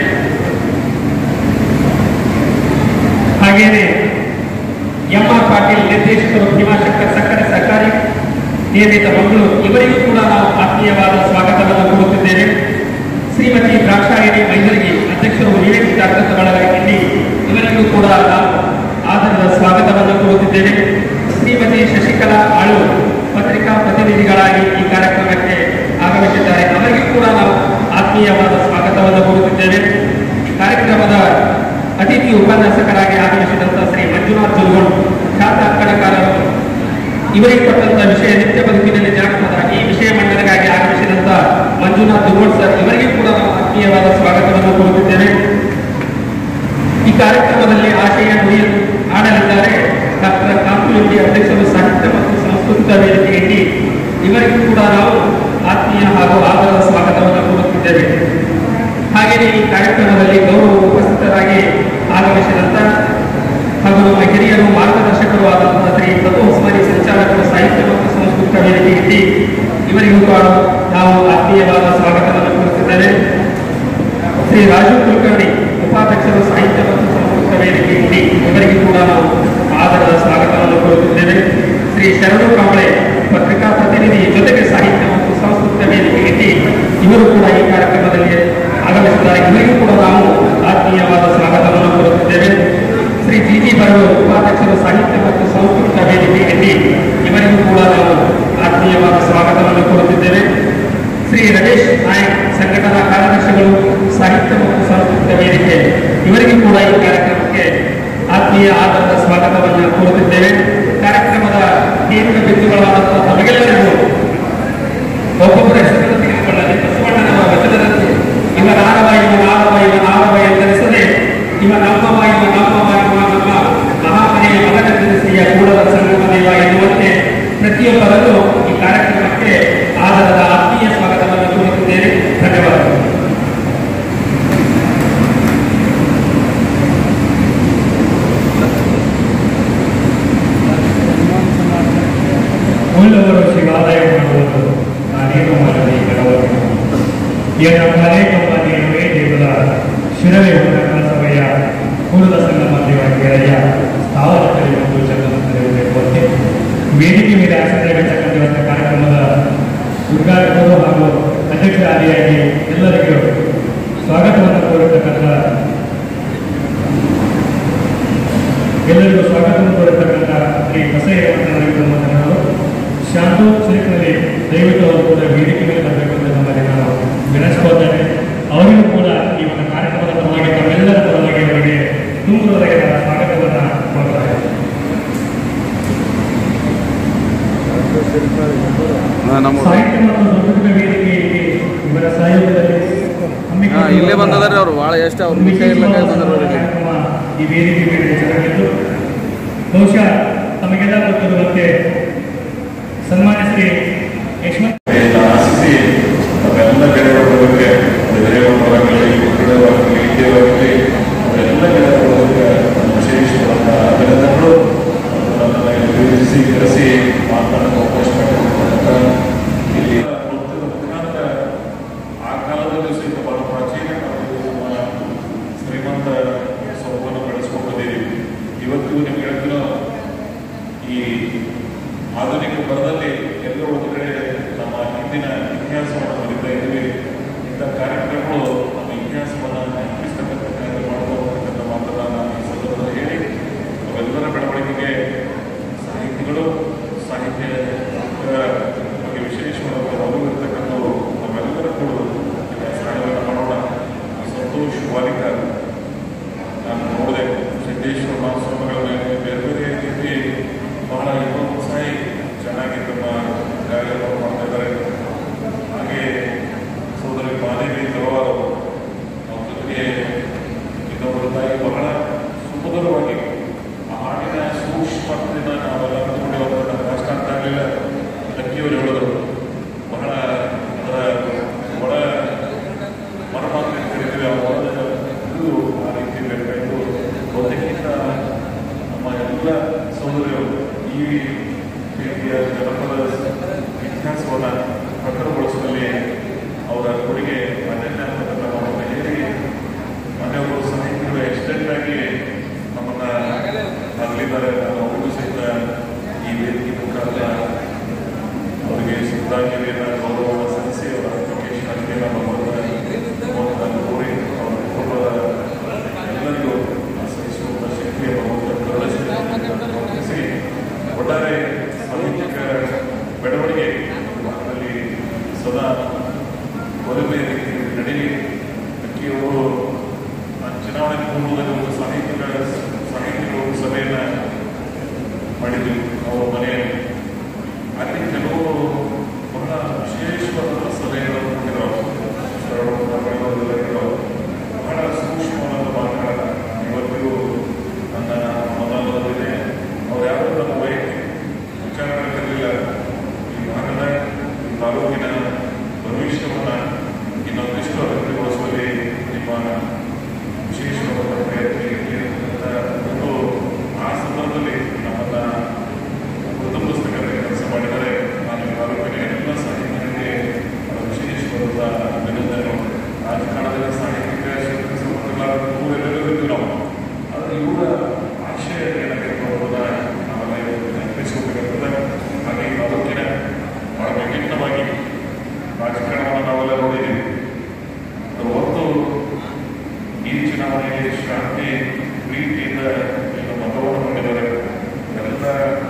ಹಾಗೆಯೇ ಎಂ ಆರ್ ಪಾಟೀಲ್ ನಿರ್ದೇಶಕರು ಭೀಮಾಶಂಕರ್ ಸಕ್ಕರೆ ಸಹಕಾರಿ ನಿಯಮಿತ ಮಂಗಳೂರು ಇವರಿಗೂ ಕೂಡ ನಾವು ಆತ್ಮೀಯವಾದ ಸ್ವಾಗತವನ್ನು ಕೋರುತ್ತಿದ್ದೇವೆ ಶ್ರೀಮತಿ ದ್ರಾಕ್ಷಾಯಣಿ ಮೈದರ್ಗಿ ಅಧ್ಯಕ್ಷರು ವಿವೇಕ್ ಜಾಗೃತ ಬಳಗ ಇಲ್ಲಿ ಇವರಿಗೂ ಕೂಡ ನಾವು ಆದರದ ಸ್ವಾಗತವನ್ನು ಕೋರುತ್ತಿದ್ದೇವೆ ಶ್ರೀಮತಿ ಶಶಿಕಲಾ ಆಳು ಪತ್ರಿಕಾ ಪ್ರತಿನಿಧಿಗಳಾಗಿ ಈ ಕಾರ್ಯಕ್ರಮಕ್ಕೆ ಆಗಮಿಸಿದ್ದಾರೆ ಅವರಿಗೂ ಕೂಡ ನಾವು ಆತ್ಮೀಯವಾದ ಸ್ವಾಗತವನ್ನು ಕೋರುತ್ತಿದ್ದೇವೆ ಈ ಕಾರ್ಯಕ್ರಮದ ಅತಿಥಿ ಉಪನ್ಯಾಸಕರಾಗಿ ಆಗಮಿಸಿದಂತ ಶ್ರೀ ಮಂಜುನಾಥ್ ಜುಲ್ಗೋಡ್ ಖ್ಯಾತ ಅಂಕಣಕಾರರು ಇವರಿಗೆ ಕೊಟ್ಟಂತ ವಿಷಯ ನಿತ್ಯ ಬದುಕಿನಲ್ಲಿ ಜಾನಪದ ಈ ವಿಷಯ ಮಂಡನೆಗಾಗಿ ಆಗಮಿಸಿದಂತ ಮಂಜುನಾಥ್ ದುಗೋಡ್ ಸರ್ ಇವರಿಗೂ ಕೂಡ ನಾವು ಆತ್ಮೀಯವಾದ ಸ್ವಾಗತವನ್ನು ಕೋರುತ್ತಿದ್ದೇವೆ ಈ ಕಾರ್ಯಕ್ರಮದಲ್ಲಿ ಆಶಯ ನುಡಿಯನ್ನು ಆಡಲಿದ್ದಾರೆ ಡಾಕ್ಟರ್ ಕಾಂತುಲುಂಡಿ ಅಧ್ಯಕ್ಷರು ಸಾಹಿತ್ಯ ಮತ್ತು ಸಾಂಸ್ಕೃತಿಕ ವೇದಿಕೆ ಇಂಡಿ ಇವರಿಗೂ ಕೂಡ ನಾವು ಆತ್ಮೀಯ ಹಾಗೂ ಆದರದ ಸ್ವಾಗತವನ್ನು ಕೋರುತ್ತಿದ್ದೇವೆ ಹಾಗೆಯೇ ಈ ಕಾರ್ಯಕ್ರಮದಲ್ಲಿ ಗೌರವ ಉಪಸ್ಥಿತರಾಗಿ ಆಗಮಿಸಿದಂತ ಹಾಗೂ ನಮ್ಮ ಹಿರಿಯರು ಮಾರ್ಗದರ್ಶಕರು ಆದಂತಹ ಶ್ರೀ ಪ್ರಭು ಹೊಸಮನಿ ಸಂಚಾಲಕರು ಸಾಹಿತ್ಯ ಮತ್ತು ಸಾಂಸ್ಕೃತಿಕ ವೇದಿಕೆ ಇಂಡಿ ಇವರಿಗೂ ಕೂಡ ನಾವು ಆತ್ಮೀಯವಾದ ಸ್ವಾಗತವನ್ನು ಕೋರುತ್ತಿದ್ದೇವೆ ಶ್ರೀ ರಾಜು ಕುಲಕರ್ಣಿ ಉಪಾಧ್ಯಕ್ಷರು ಸಾಹಿತ್ಯ ಮತ್ತು ಸಾಂಸ್ಕೃತಿಕ ವೇದಿಕೆ ಇಂಡಿ ಇವರಿಗೂ ಕೂಡ ನಾವು ಆದರದ ಸ್ವಾಗತವನ್ನು ಕೋರುತ್ತಿದ್ದೇವೆ ಶ್ರೀ ಶರಣು ಕಾಂಬಳೆ ಪತ್ರಿಕಾ ಪ್ರತಿನಿಧಿ ಜೊತೆಗೆ ಸಾಹಿತ್ಯ ಮತ್ತು ಸಾಂಸ್ಕೃತಿಕ ವೇದಿಕೆ ಇಂಡಿ ಇವರು ಕೂಡ ಈ ಕಾರ್ಯಕ್ರಮದಲ್ಲಿ ಆಗಮಿಸಿದ್ದಾರೆ ಇವರಿಗೂ ಕೂಡ ನಾವು ಆತ್ಮೀಯವಾದ ಸ್ವಾಗತವನ್ನು ಕೋರುತ್ತಿದ್ದೇವೆ ಶ್ರೀ ಜಿ ಜಿ ಬರಡು ಉಪಾಧ್ಯಕ್ಷರು ಸಾಹಿತ್ಯ ಮತ್ತು ಸಾಂಸ್ಕೃತಿಕ ವೇದಿಕೆ ಇಂಡಿ ಇವರಿಗೂ ಕೂಡ ನಾವು ಆತ್ಮೀಯವಾದ ಸ್ವಾಗತವನ್ನು ಕೋರುತ್ತಿದ್ದೇವೆ ಶ್ರೀ ರಮೇಶ್ ನಾಯಕ್ ಸಂಘಟನಾ ಕಾರ್ಯದರ್ಶಿಗಳು ಸಾಹಿತ್ಯ ಮತ್ತು ಸಾಂಸ್ಕೃತಿಕ ವೇದಿಕೆ ಇವರಿಗೂ ಕೂಡ ಈ ಕಾರ್ಯಕ್ರಮಕ್ಕೆ ಆತ್ಮೀಯ ಆಧಾರದ ಸ್ವಾಗತವನ್ನು ಕೋರುತ್ತಿದ್ದೇವೆ ಕಾರ್ಯಕ್ರಮದ ತೀವ್ರ ಬಿಂದುಗಳಾದಂತಹ ತಮಗೆಲ್ಲರಿಗೂ ಒಬ್ಬೊಬ್ಬರ ಹೆಸರನ್ನು ತೆಗೆದುಕೊಳ್ಳದೆ ಬಸವಣ್ಣನವರ ವಚನದಂತೆ ಇವ ನಾರವ ಇವ ನಾರವ ಇವ ನಾರವ ಎಂದೆನಿಸದೆ ಇವ ನಮ್ಮವ ಇವ ನಮ್ಮವ ಇವ ನಮ್ಮ ಮಹಾಮನೆಯ ಮಗನ ಶ್ರೀಯ ಕೂಡದ ಸಂಗಮ ದೇವ ಎನ್ನುವಂತೆ ಪ್ರತಿಯೊಬ್ಬರಲ್ಲೂ ಈ ಕಾರ್ಯಕ್ರಮಕ್ಕೆ ಆಧಾರದ ಆತ್ಮೀಯ ಸ್ವಾಗತವನ್ನು ಕೋರುತ್ತಿದ್ದೇನೆ ಧನ್ಯವಾದಗಳು ಉಳ್ಳವರು ಶಿವಾಲಯ ಮಾಡುವುದು ನಾನೇನು ಮಾಡಲಿ ಗಣವರು ಏನ ಅನೇಕಮ್ಮ ನೀನುವೇ ದೇವರ ಶಿರವೇ ಉನ್ನತ ಸಭೆಯ ಕೂಡಲ ಸಂಗಮ ದೇವ ಕೇಳಯ್ಯ ಸ್ಥಾವರದಲ್ಲಿ ಒಂದು ಚಂದ್ರಮಂದಿರಬೇಕು ಅಂತ ವೇದಿಕೆ ಮೇಲೆ ಆಸಕ್ತರಾಗಿರ್ತಕ್ಕಂಥ ಕಾರ್ಯಕ್ರಮದ ಉದ್ಘಾಟಕರು ಹಾಗೂ ಅಧ್ಯಕ್ಷರಾದಿಯಾಗಿ ಎಲ್ಲರಿಗೂ ಸ್ವಾಗತವನ್ನು ಕೋರಿರ್ತಕ್ಕಂಥ ಎಲ್ಲರಿಗೂ ಸ್ವಾಗತವನ್ನು ಕೋರಿರ್ತಕ್ಕಂಥ ಶ್ರೀ ಬಸಯ್ಯನವರಿಗೆ ಮಾತನಾಡಲು ಶಾಂತು ಸಿರಿಕನಲ್ಲಿ ದಯವಿಟ್ಟು ಅವರು ಕೂಡ ವೇದಿಕೆ ಮೇಲೆ ಬರಬೇಕು ಅಂತ ನಮ್ಮಲ್ಲಿ ನಾನು ವಿನಂತಿಸ್ಕೊಳ್ತೇನೆ ಅವರಿಗೂ ಕೂಡ ಈ ಒಂದು ಕಾರ್ಯಕ್ರಮದ ಪರವಾಗಿ ತಮ್ಮೆಲ್ಲರ ಪರವಾಗಿ ಅವರಿಗೆ ತುಂಬುವವರೆಗೆ ನಾನು ಸ್ವಾಗತವನ್ನು ಮಾಡ್ತಾ ಇದ್ದೇನೆ ಸಾಹಿತ್ಯ ಮತ್ತು ಸಾಂಸ್ಕೃತಿಕ ವೇದಿಕೆಯಲ್ಲಿ ಇವರ ಸಹಯೋಗದಲ್ಲಿ ಹಾ, ಇಲ್ಲೇ ಬಂದದಾರೆ ಅವ್ರು ಭಾಳ ಎಷ್ಟು ಅವ್ರ ಮುಖ್ಯ ಇರ್ಲಕ್ಕ ಬಂದರು ಇಲ್ಲಿ ಕಾರ್ಯಕ್ರಮ ಈ ವೇದಿಕೆ ಮೇಲೆ ಜರುಗಿದ್ದು ಬಹುಶಃ ತಮಗೆಲ್ಲ ಗೊತ್ತಿರುವಂತೆ ಸನ್ಮಾನ್ಯ ಶ್ರೀ ಎಲ್ಲ ಆಶಿಸಿ ನಮ್ಮೆಲ್ಲ ಗೆಳೆಯರ ಬಗ್ಗೆ ಹಿರಿಯರಾಗಲಿ ಕನ್ನಡವಾಗಲಿ ಹಿಂದಿಯಾಗಲಿ ಅವರೆಲ್ಲ ಗೆಳೆಯರ ಬಗ್ಗೆ ವಿಶೇಷವಾದ ಅಭಿನಂದನೆಗಳು ನನ್ನನ್ನು ಯೋಜಿಸಿ ಕರೆಸಿ ಮಾತನಾಡಲು ಅವಕಾಶ ಮಾಡಿರ್ತಕ್ಕಂಥ ಇಲ್ಲಿ ಮೊತ್ತದ ಮುಖಾಂತರ ಆ ಕಾಲದಲ್ಲಿ ಸಹಿತ ಬಹಳ ಪ್ರಾಚೀನ ಕಾಲದಲ್ಲಿ ನಮ್ಮ ಶ್ರೀಮಂತ ಸ್ವರೂಪವನ್ನು ಬೆಳೆಸ್ಕೊಂಡು ಬಂದಿದ್ದೀವಿ ಇವತ್ತಿಗೂ ನಿಮ್ಗೆ ಹೇಳ್ತೀನೋ ಈ ಆಧುನಿಕ ಬರದಲ್ಲಿ ಎಲ್ಲೋ ಒಂದು ಕಡೆ ನಮ್ಮ ಹಿಂದಿನ ಇತಿಹಾಸವನ್ನು ಬರೀತಾ ಇದ್ದೀವಿ ಇಂಥ ಕಾರ್ಯಕ್ರಮಗಳು ನಮ್ಮ ಇತಿಹಾಸವನ್ನು ನೆನಪಿಸ್ತಕ್ಕಂಥ ಕಾರ್ಯ ಮಾಡ್ಕೋಬೇಕಂತ ಮಾತನ್ನ ನಾನು ಈ ಸಂದರ್ಭದಲ್ಲಿ ಹೇಳಿ ಅವೆಲ್ಲರ ಬೆಳವಣಿಗೆಗೆ ಸಾಹಿತಿಗಳು ಸಾಹಿತ್ಯ ಬಗ್ಗೆ ವಿಶೇಷವಾದ ಒಲವು ಇರ್ತಕ್ಕಂಥವ್ರು ನಾವೆಲ್ಲರ ಕೂಡ ಸಹಾಯವನ್ನು ಮಾಡೋಣ ಸಂತೋಷ್ ವಾಲಿಕ ನಾನು ನೋಡಿದೆ ಸಿದ್ದೇಶ್ವರ ಮಹಾಸ್ವಾಮಿಗಳ ಮೇಲೆ ಬೇರೆ ಬೇರೆ ರೀತಿ ಬಹಳ ಇನ್ನೊಂದ್ಸಾಯಿ ಚೆನ್ನಾಗಿ ತಮ್ಮ ಕಾರ್ಯವನ್ನು ಮಾಡ್ತಾ ಇದ್ದಾರೆ ಹಾಗೆ ಸೋದರಿ ಮಾದೇವಿ ತರವಾರ ಅವ್ರ ಜೊತೆಗೆ ಇನ್ನೊಬ್ಬರ ತಾಯಿ ಬಹಳ ಸುಮಧುರವಾಗಿ ಆ ಹಾಡಿನ ಸೂಕ್ಷ್ಮತೆಯಿಂದ ನಾವೆಲ್ಲ ನೋಡಿರುವಂಥ ಕಷ್ಟ ಅಂತ ಆಗಲಿಲ್ಲ ಲಕ್ಕಿಯವರು ಹೇಳಿದ್ರು ಬಹಳ ಅದರ ಒಳ ಮರಮಾತ್ರ ಕರೀತೀವಿ ಆ ಒಳದ ಇದು ಆ ರೀತಿ ಬೇಕಾಯಿತು ಬಹುತೇಕ ನಮ್ಮ ಎಲ್ಲ ಸಹೋದರಿಯರು ಈ ರೀತಿಯ ಜನಪದ ಇತಿಹಾಸವನ್ನು ಪ್ರಖರಗೊಳಿಸುವಲ್ಲಿ ಅವರ ಕೊಡುಗೆ ಅನನ್ಯ ಅಂತಕ್ಕಂಥ ಮಾತನ್ನು ಹೇಳಿ ಮನೆಯವರು ಸಾಹಿತ್ಯಗಳು ಎಕ್ಸ್ಟೆಂಡ್ ಆಗಿ ನಮ್ಮನ್ನ ಅಗಲಿದ್ದಾರೆ ನಾನು ಅವ್ರಿಗೂ ಸಹಿತ ಈ ವೇದಿಕೆ ಮುಖಾಂತರ ಅವರಿಗೆ ಶ್ರದ್ಧಾಂಜಲಿಯನ್ನು ಗೌರವವನ್ನು ಸಲ್ಲಿಸಿ ಅವರ ಅಪ್ಲಿಕೇಶನ್ ಆಗಿ ನಮ್ಮ ಮೊದಲ ಕೋರಿ ಅವರ ಕುಟುಂಬದ ಎಲ್ಲರಿಗೂ ಸಹಿಸುವಂಥ ಶಕ್ತಿಯ ಭಗವಂತ ಕರುಣಿಸಿ ಒಟ್ಟಾರೆ ಸಾಹಿತ್ಯಿಕ ಬೆಳವಣಿಗೆ ಭಾರತದಲ್ಲಿ ಸದಾ ಒಲುಮೆಯ ರೀತಿ ನಡೀಲಿ ಅಕ್ಕಿಯವರು ಆ ಚುನಾವಣೆ ಪೂರ್ವದಲ್ಲಿ ಒಂದು ಸಾಹಿತ್ಯಿಕ ಸಾಹಿತ್ಯಿಕ ಒಂದು ಸಭೆಯನ್ನು ಮಾಡಿದ್ವಿ ಅವರ ಮನೆಯಲ್ಲಿ ಅಲ್ಲಿ ಕೆಲವರು ಬಹಳ ವಿಶೇಷವಾದ ಸಲಹೆಗಳನ್ನು ಕೊಟ್ಟಿದ್ರು ಬಹಳ ಸೂಕ್ಷ್ಮವಾದ ಮಾತುಗಳನ್ನ ಇವತ್ತಿಗೂ ನನ್ನ ಮನೋಭಾವವಿದೆ ಅವ್ರು ಯಾರು ನಮ್ಮ ವೈಯಕ್ತಿಕ ವಿಚಾರಗಳಿರಲಿಲ್ಲ ಈ ಭಾಗದ ಈ ತಾಲೂಕಿನ ಭವಿಷ್ಯವನ್ನು ಇನ್ನೊಂದಿಷ್ಟು ಅಭಿವೃದ್ಧಿಗೊಳಿಸುವಲ್ಲಿ ನಿಮ್ಮ ವಿಶೇಷವಾದ ಪ್ರಯತ್ನ ಇರಲಿ ಅಂತ ಒಂದು ಆ ಸಂದರ್ಭದಲ್ಲಿ ನಮ್ಮನ್ನ ಕುಟುಂಬಸ್ಥರ ಕೆಲಸ ಮಾಡಿದರೆ ನಾನು ಈ ತಾಲೂಕಿನ ಎಲ್ಲ ಸಾಹಿತ್ಯಗಳಿಗೆ ವಿಶೇಷವಾದ ಅಭಿನಂದನೆ ರಾಜಕಾರಣದಲ್ಲಿ ಸಾಹಿತ್ಯಿಕ ಶಿಕ್ಷಣ ಸಂಬಂಧಗಳಾದ ಎಲ್ಲರೂ ಇರ್ತೀವಿ ನಾವು ಆದರೆ ಇವರ ಆಶಯ ಏನಾಗಿರ್ಬೋದು ನಾವೆಲ್ಲ ಇವತ್ತು ನೆನಪಿಸ್ಕೋಬೇಕಾಗ್ತದೆ ಹಾಗೆ ಈ ತಾಲೂಕಿನ ಬಹಳ ವಿಭಿನ್ನವಾಗಿ ರಾಜಕಾರಣವನ್ನು ನಾವೆಲ್ಲ ನೋಡಿದ್ದೀವಿ ಅದು ಹೊರತು ಈ ಚುನಾವಣೆಯಲ್ಲಿ ಶಾಂತಿ ಪ್ರೀತಿಯಿಂದ ಏನು ಮತವನ್ನು ಮಾಡಿದ್ದಾರೆ ಎಲ್ಲ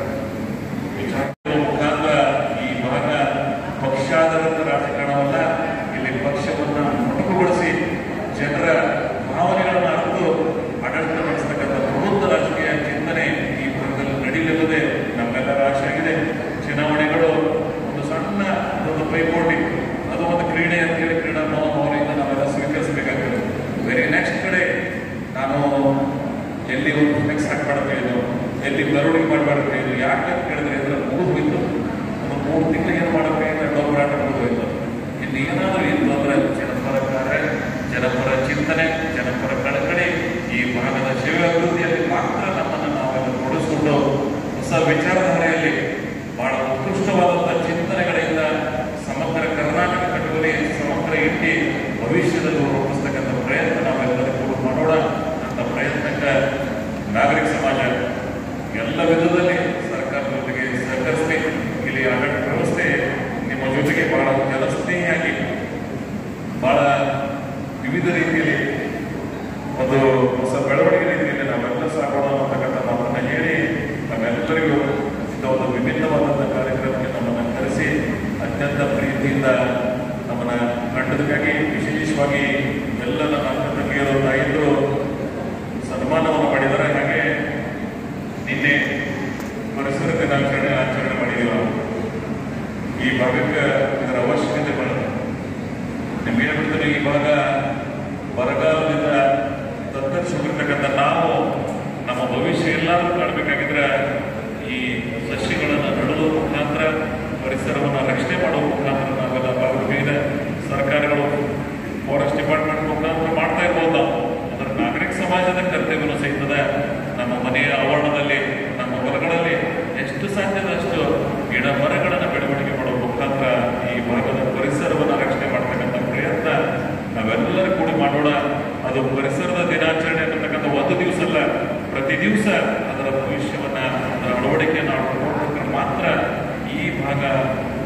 ವಿಚಾರ ಮುಖಾಂತರ ಈ ಭಾಗ ಪಕ್ಷಾಧಾರಿತ ರಾಜಕಾರಣವಲ್ಲ ಇಲ್ಲಿ ಪಕ್ಷವನ್ನ ಮೊಟಕುಗೊಳಿಸಿ ಜನರ ಭಾವನೆಗಳನ್ನು ಅರಿತು ಆಡಳಿತ ನಡೆಸತಕ್ಕಂಥ ಪ್ರಬುದ್ಧ ರಾಜಕೀಯ ಚಿಂತನೆ ಈ ಭಾಗದಲ್ಲಿ ನಡೀಲಿಲ್ಲದೆ ನಮ್ಮೆಲ್ಲರ ಆಶೆ ಆಗಿದೆ ಚುನಾವಣೆಗಳು ಒಂದು ಸಣ್ಣ ಒಂದು ಪೈಪೋಟಿ ಅದು ಒಂದು ಕ್ರೀಡೆ ಅಂತ ಹೇಳಿ ಕ್ರೀಡಾ ಮನೋಭಾವನೆಯಿಂದ ನಾವೆಲ್ಲ ಸ್ವೀಕರಿಸಬೇಕಾಗ್ತದೆ ವೆರಿ ನೆಕ್ಸ್ಟ್ ಕಡೆ ನಾನು ಎಲ್ಲಿ ಒಂದು ಫ್ಲೆಕ್ಸ್ ಹಾಕ್ಬಾರ್ದು ಇದು ಎಲ್ಲಿ ಮೆರವಣಿಗೆ ಮಾಡಬಾರ್ದು ಇದು ಯಾಕೆ ಅಂತ ಕೇಳಿದ್ರೆ ಅಂದ್ರೆ ಮುಗಿದು ಹೋಯ್ತು ಒಂದು ಮೂರು ತಿಂಗಳಿಗೆ ಏನು ಮಾಡಬೇಕು ಅಂತ ಹೋರಾಟ ಮುಗಿದು ಹೋಯ್ತು ಇನ್ನು ಏನಾದರೂ ಇತ್ತು ಅಂದ್ರೆ ಜನಪರ ಕಾರ್ಯ ಜನಪರ ಚಿಂತನೆ ಜನಪರ ಕಳಕಳಿ ಈ ಭಾಗದ ಸೇವೆ ಅಭಿವೃದ್ಧಿಯಲ್ಲಿ ಮಾತ್ರ ನಮ್ಮನ್ನು ನಾವೆಲ್ಲ ತೊಡಗಿಸ್ಕೊಂಡು ಹೊಸ ವಿಚಾರಧಾರೆಯಲ್ಲಿ ಬಹಳ ಉತ್ಕೃಷ್ಟವಾದಂಥ ಚಿಂತನೆಗಳಿಂದ ಸಮಗ್ರ ಕರ್ನಾಟಕ ಕಟ್ಟುವಲ್ಲಿ ಸಮಗ್ರ ಇಟ್ಟಿ ಭವಿಷ್ಯದಲ್ಲಿ ರೂಪಿಸ್ತಕ್ಕಂಥ ಪ್ರಯತ್ನ ನಾವೆಲ್ಲರೂ ಕೂಡ ಮಾಡೋಣ ಅಂತ ಪ್ರಯತ್ನಕ್ಕೆ ನಾಗರಿಕ ಸಮಾಜ ಎಲ್ಲ ವಿಧದಲ್ಲಿ ಸರ್ಕಾರದ ಜೊತೆಗೆ ಸಹಕರಿಸಲಿ ಇಲ್ಲಿ ಆಡಳಿತ ವ್ಯವಸ್ಥೆ ನಿಮ್ಮ ಜೊತೆಗೆ ಬಹಳ ಜನಸ್ನೇಹಿಯಾಗಿ ಬಹಳ ವಿವಿಧ ರೀತಿಯಲ್ಲಿ ಒಂದು ಹೊಸ ಬೆಳವಣಿಗೆ ರೀತಿಯಲ್ಲಿ ನಾವೆಲ್ಲ ಸಾಗೋಣ ಅಂತಕ್ಕಂಥ ಮಾತನ್ನ ಹೇಳಿ ನಮ್ಮೆಲ್ಲರಿಗೂ ಇಂಥ ಒಂದು ವಿಭಿನ್ನವಾದಂಥ ಕಾರ್ಯಕ್ರಮಕ್ಕೆ ನಮ್ಮನ್ನು ಕರೆಸಿ ಅತ್ಯಂತ ಪ್ರೀತಿಯಿಂದ ನಮ್ಮನ್ನ ಕಂಡದಕ್ಕಾಗಿ ವಿಶೇಷವಾಗಿ ಎಲ್ಲ ನನ್ನ ಅಕ್ಕ ತಂಗಿಯರು ತಾಯಿಯರು ಸನ್ಮಾನವನ್ನು ಮಾಡಿದ್ದಾರೆ ಹಾಗೆ ನಿನ್ನೆ ಪರಿಸರ ದಿನಾಚರಣೆ ಆಚರಣೆ ಮಾಡಿದ್ದೀವಿ ನಾವು ಈ ಭಾಗಕ್ಕೆ ಇದರ ಅವಶ್ಯಕತೆ ಬರುತ್ತೆ ನಿಮ್ಗೆ ಹೇಳ್ಬಿಡ್ತಾರೆ ಈ ಭಾಗ ಬರಗಾಲದಿಂದ ತತ್ತರಿಸಿರ್ತಕ್ಕಂಥ ನಾವು ನಮ್ಮ ಭವಿಷ್ಯ ಎಲ್ಲರೂ ಕಾಣಬೇಕಾಗಿದ್ರೆ ಈ ಸಸ್ಯಗಳನ್ನು ನಡುವ ಮುಖಾಂತರ ಪರಿಸರವನ್ನು ರಕ್ಷಣೆ ಮಾಡುವ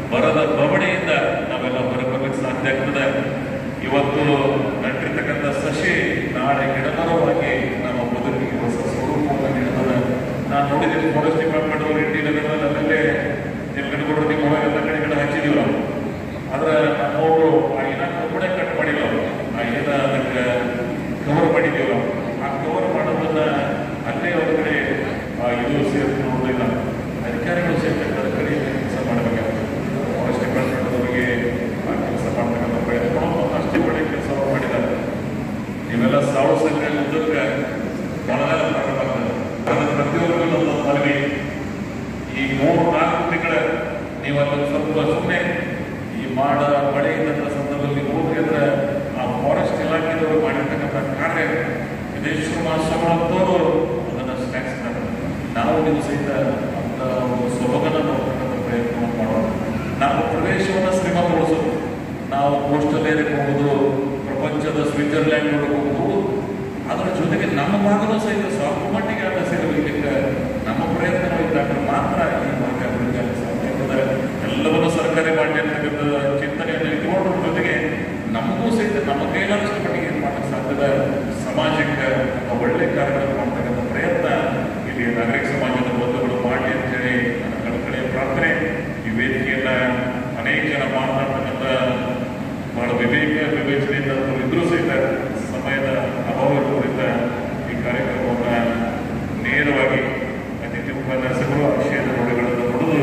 ಬರದ ಬವಣೆಯಿಂದ ನಾವೆಲ್ಲ ಹೊರಬರಲಿಕ್ಕೆ ಸಾಧ್ಯ ಆಗ್ತದೆ ಇವತ್ತು ನಟ್ಟಿರ್ತಕ್ಕಂಥ ಸಸಿ ನಾಳೆ ಗಿಡಮರವಾಗಿ ನಮ್ಮ ಬದುಕಿಗೆ ಹೊಸ ಸ್ವರೂಪವನ್ನು ನೀಡುತ್ತದೆ ನಾನು ನೋಡಿದ್ದೀನಿ ಫಾರೆಸ್ಟ್ ಡಿಪಾರ್ಟ್ಮೆಂಟ್ ಅವರು ಇಂಡಿ ನಗರದಲ್ಲಿ ಅಲ್ಲಲ್ಲೇ ನಿಲ್ಕಂಡು ನಿಮ್ಮ ಎಲ್ಲ ಕಡೆ ಗಿಡ ಹಚ್ಚಿದೀವಿ ನಾವು ಆದ್ರೆ ನಮ್ಮವರು ಆ ಏನ ಕಬ್ಬಣೆ ಕಟ್ ಮಾಡಿಲ್ಲ ಅವರು ಆ ಏನ ಅದಕ್ಕೆ ಕವರ್ ಮಾಡಿದೀವಿ ನಾವು ಆ ಕವರ್ ಮಾಡೋದನ್ನ ಅಲ್ಲೇ ಒಂದು ಕಡೆ ಆ ಇದು ಸೇರಿಸಿ ನೋಡೋದಿಲ್ಲ ಅಧಿಕಾರಿಗಳು ಸೇರ್ಬೇಕಾದ್ರೆ ಕಡೆ ಕೆಲಸ ಮಾಡಬೇಕಾಗ್ತದೆ ಫಾರೆಸ್ಟ್ ಡಿಪಾರ್ಟ್ಮೆಂಟ್ ಅವರಿಗೆ ಆ ಕೆಲಸ ಮಾಡ್ತಕ್ಕಂಥ ಪ್ರಯತ್ನ ಅಷ್ಟೇ ಒಳ್ಳೆ ಕೆಲಸ ಮಾಡಿದ್ದಾರೆ ನೀವೆಲ್ಲ ಸಾವು ಸಂಖ್ಯೆ ಉದ್ದಕ್ಕೆ ಬಹಳ ಪ್ರಾರಂಭ ಆಗ್ತದೆ ಅದರ ಪ್ರತಿಯೊಬ್ಬರಿಗೂ ನಮ್ಮ ಮನವಿ ಈ ಮೂರು ನಾಲ್ಕು ತಿಂಗಳ ನೀವು ಅಲ್ಲಿ ಸ್ವಲ್ಪ ಸುಮ್ಮನೆ ಈ ಮಾಡ ಮಳೆ ಇದ್ದಂಥ ಸಂದರ್ಭದಲ್ಲಿ ಹೋದ್ರಿ ಅಂದ್ರೆ ಆ ಫಾರೆಸ್ಟ್ ಇಲಾಖೆದವರು ಮಾಡಿರ್ತಕ್ಕಂಥ ಕಾರ್ಯ ವಿದೇಶಿ ಮಾಸ್ಟರ್ಗಳಂತವರು ಅದನ್ನು ಶ್ಲಾಘಿಸ್ತಾರೆ ನಾವು ನೀವು ಸಹಿತ ಅಂತ ಒಂದು ಸೊಬಗನ್ನು ನೋಡ್ತಕ್ಕಂಥ ಪ್ರಯತ್ನವನ್ನು ಮಾಡೋಣ ನಾವು ಪ್ರದೇಶವನ್ನು ಶ್ರೀಮಂತಗೊಳಿಸೋದು ನಾವು ಕೋಸ್ಟಲ್ ಏರಿಯಾಗೆ ಹೋಗೋದು ಪ್ರಪಂಚದ ಸ್ವಿಟ್ಜರ್ಲ್ಯಾಂಡ್ ನೋಡಕ್ಕೆ ಹೋಗೋದು ಅದರ ಜೊತೆಗೆ ನಮ್ಮ ಭಾಗದೂ ಸಹಿತ ಸ್ವಲ್ಪ ಮಟ್ಟಿಗೆ ಆದ ಸೇರಲಿಕ್ಕೆ ನಮ್ಮ ಪ್ರಯತ್ನ ಇದ್ದಾಗ ಮಾತ್ರ ಈ ಭಾಗ ಅಭಿವೃದ್ಧಿ ಆಗಲು ಸಾಧ್ಯ ಆಗ್ತದೆ ಎಲ್ಲವನ್ನೂ ಸರ್ಕಾರಿ ಮಾಡಿ ಅಂತಕ್ಕಂಥ ಚಿಂತನೆಯನ್ನು ಇಟ್ಕೊಂಡ್ರ ಜೊತೆಗೆ ನಮಗೂ ಸಹಿತ ನಮ್ಮ ಕೈಲಾದಷ್ಟು ಮಟ್ಟಿಗೆ ಏನು ಮಾಡಕ್ಕೆ ಸಾಧ್ಯದ ಸಮಾಜಕ್ಕೆ ನಮ್ಮ ಒಳ್ಳೆ ಕಾರ್ಯಗಳನ್ನು ಮಾಡ್ತಕ್ಕಂಥ ಪ್ರಯತ್ನ ಇಲ್ಲಿ ನಾಗರಿಕ ಸಮಾಜದ ಬಂಧುಗಳು ಮಾಡಲಿ ಅಂತೇಳಿ ನನ್ನ ಕಳಕಳಿಯ ಪ್ರಾರ್ಥನೆ ಈ ವೇದಿಕೆಯನ್ನ ಅನೇಕ ಜನ ಮಾತನಾಡ್ತಕ್ಕಂಥ ಬಹಳ ವಿವೇಕ ವಿವೇಚನೆಯಿಂದ ಇದ್ರೂ ಸಹಿತ ಸಮಯದ ಅಭಾವ ಇರುವುದರಿಂದ ಈ ಕಾರ್ಯಕ್ರಮವನ್ನು ನೇರವಾಗಿ ಅತಿಥಿ ಉಪನ್ಯಾಸಕರು ಆ ವಿಷಯದ ನುಡಿಗಳನ್ನು ನುಡಿದು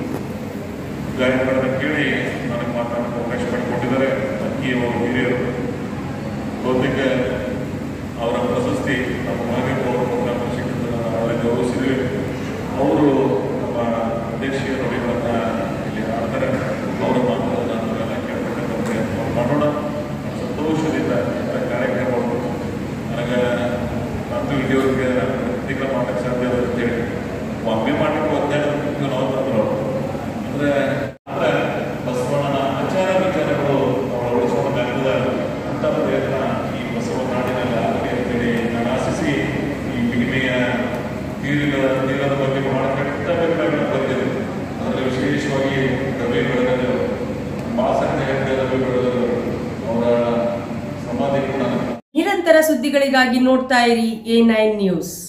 ಗಾಯಕರನ್ನು ಕೇಳಿ ನನಗೆ ಮಾತನಾಡಲು ಅವಕಾಶ ಮಾಡಿಕೊಟ್ಟಿದ್ದಾರೆ ಅಕ್ಕಿ ಅವರು ಹಿರಿಯರು ಬಹುತೇಕ ಅವರ ಪ್ರಶಸ್ತಿ ನಮ್ಮ ಮಹದೇವ್ ಅವರ ಮುಖಾಂತರ ಸಿಕ್ಕಿದ್ದನ್ನು ನಾವು ಅವರಿಗೆ ಗೌರವಿಸಿದ್ವಿ ಅವರು ನಮ್ಮ ದೇಶೀಯ ನುಡಿಗಳನ್ನು ಇಲ್ಲಿ ಆಡ್ತಾರೆ ಅವರ ಮಾತುಗಳನ್ನು ನಾವೆಲ್ಲ ಕೇಳ್ತಕ್ಕಂಥ ಪ್ರಯತ್ನ ಮಾಡೋಣ ಸಂತೋಷದಿಂದ ಇಂಥ ಕಾರ್ಯಕ್ರಮಗಳು ನನಗೆ ಮತ್ತು ಇಲ್ಲಿಯವರೆಗೆ ತಿಂಗಳ ಮಾಡಕ್ಕೆ ಸಾಧ್ಯ ಇಲ್ಲ ಅಂತೇಳಿ ಒಮ್ಮೆ ಮಾಡಲಿಕ್ಕೆ ಒತ್ತಾಯ ನಾವು ತಂದ್ರು ಅಂದ್ರೆ ಅಂದ್ರೆ ಬಸವಣ್ಣನ ಆಚಾರ ವಿಚಾರಗಳು ನಾವು ಅಳವಡಿಸಿಕೊಂಡಾಗ್ತದೆ ಅಂತ ಪ್ರಯತ್ನ ಈ ಬಸವ ನಾಡಿನಲ್ಲಿ ಆಗಲಿ ಅಂತೇಳಿ ನಾನು ಆಶಿಸಿ ಈ ಬಿಗಿಮೆಯ ತೀರಿನ ತೀರದ ಬಗ್ಗೆ ಬಹಳ ಕಟ್ಟಬೇಕಾಗಿ ಬಂದಿದೆ ಅದರಲ್ಲಿ ವಿಶೇಷವಾಗಿ ರವಿ ಬೆಳಗದು ಬಾಸಣ್ಣ ಹೆಗ್ಡೆ ರವಿ ಬೆಳಗದು ಅವರ ಸಮಾಧಿ ಕೂಡ ನಿರಂತರ ಸುದ್ದಿಗಳಿಗಾಗಿ ನೋಡ್ತಾ ಇರಿ ಎ ನೈನ್ ನ್ಯೂಸ್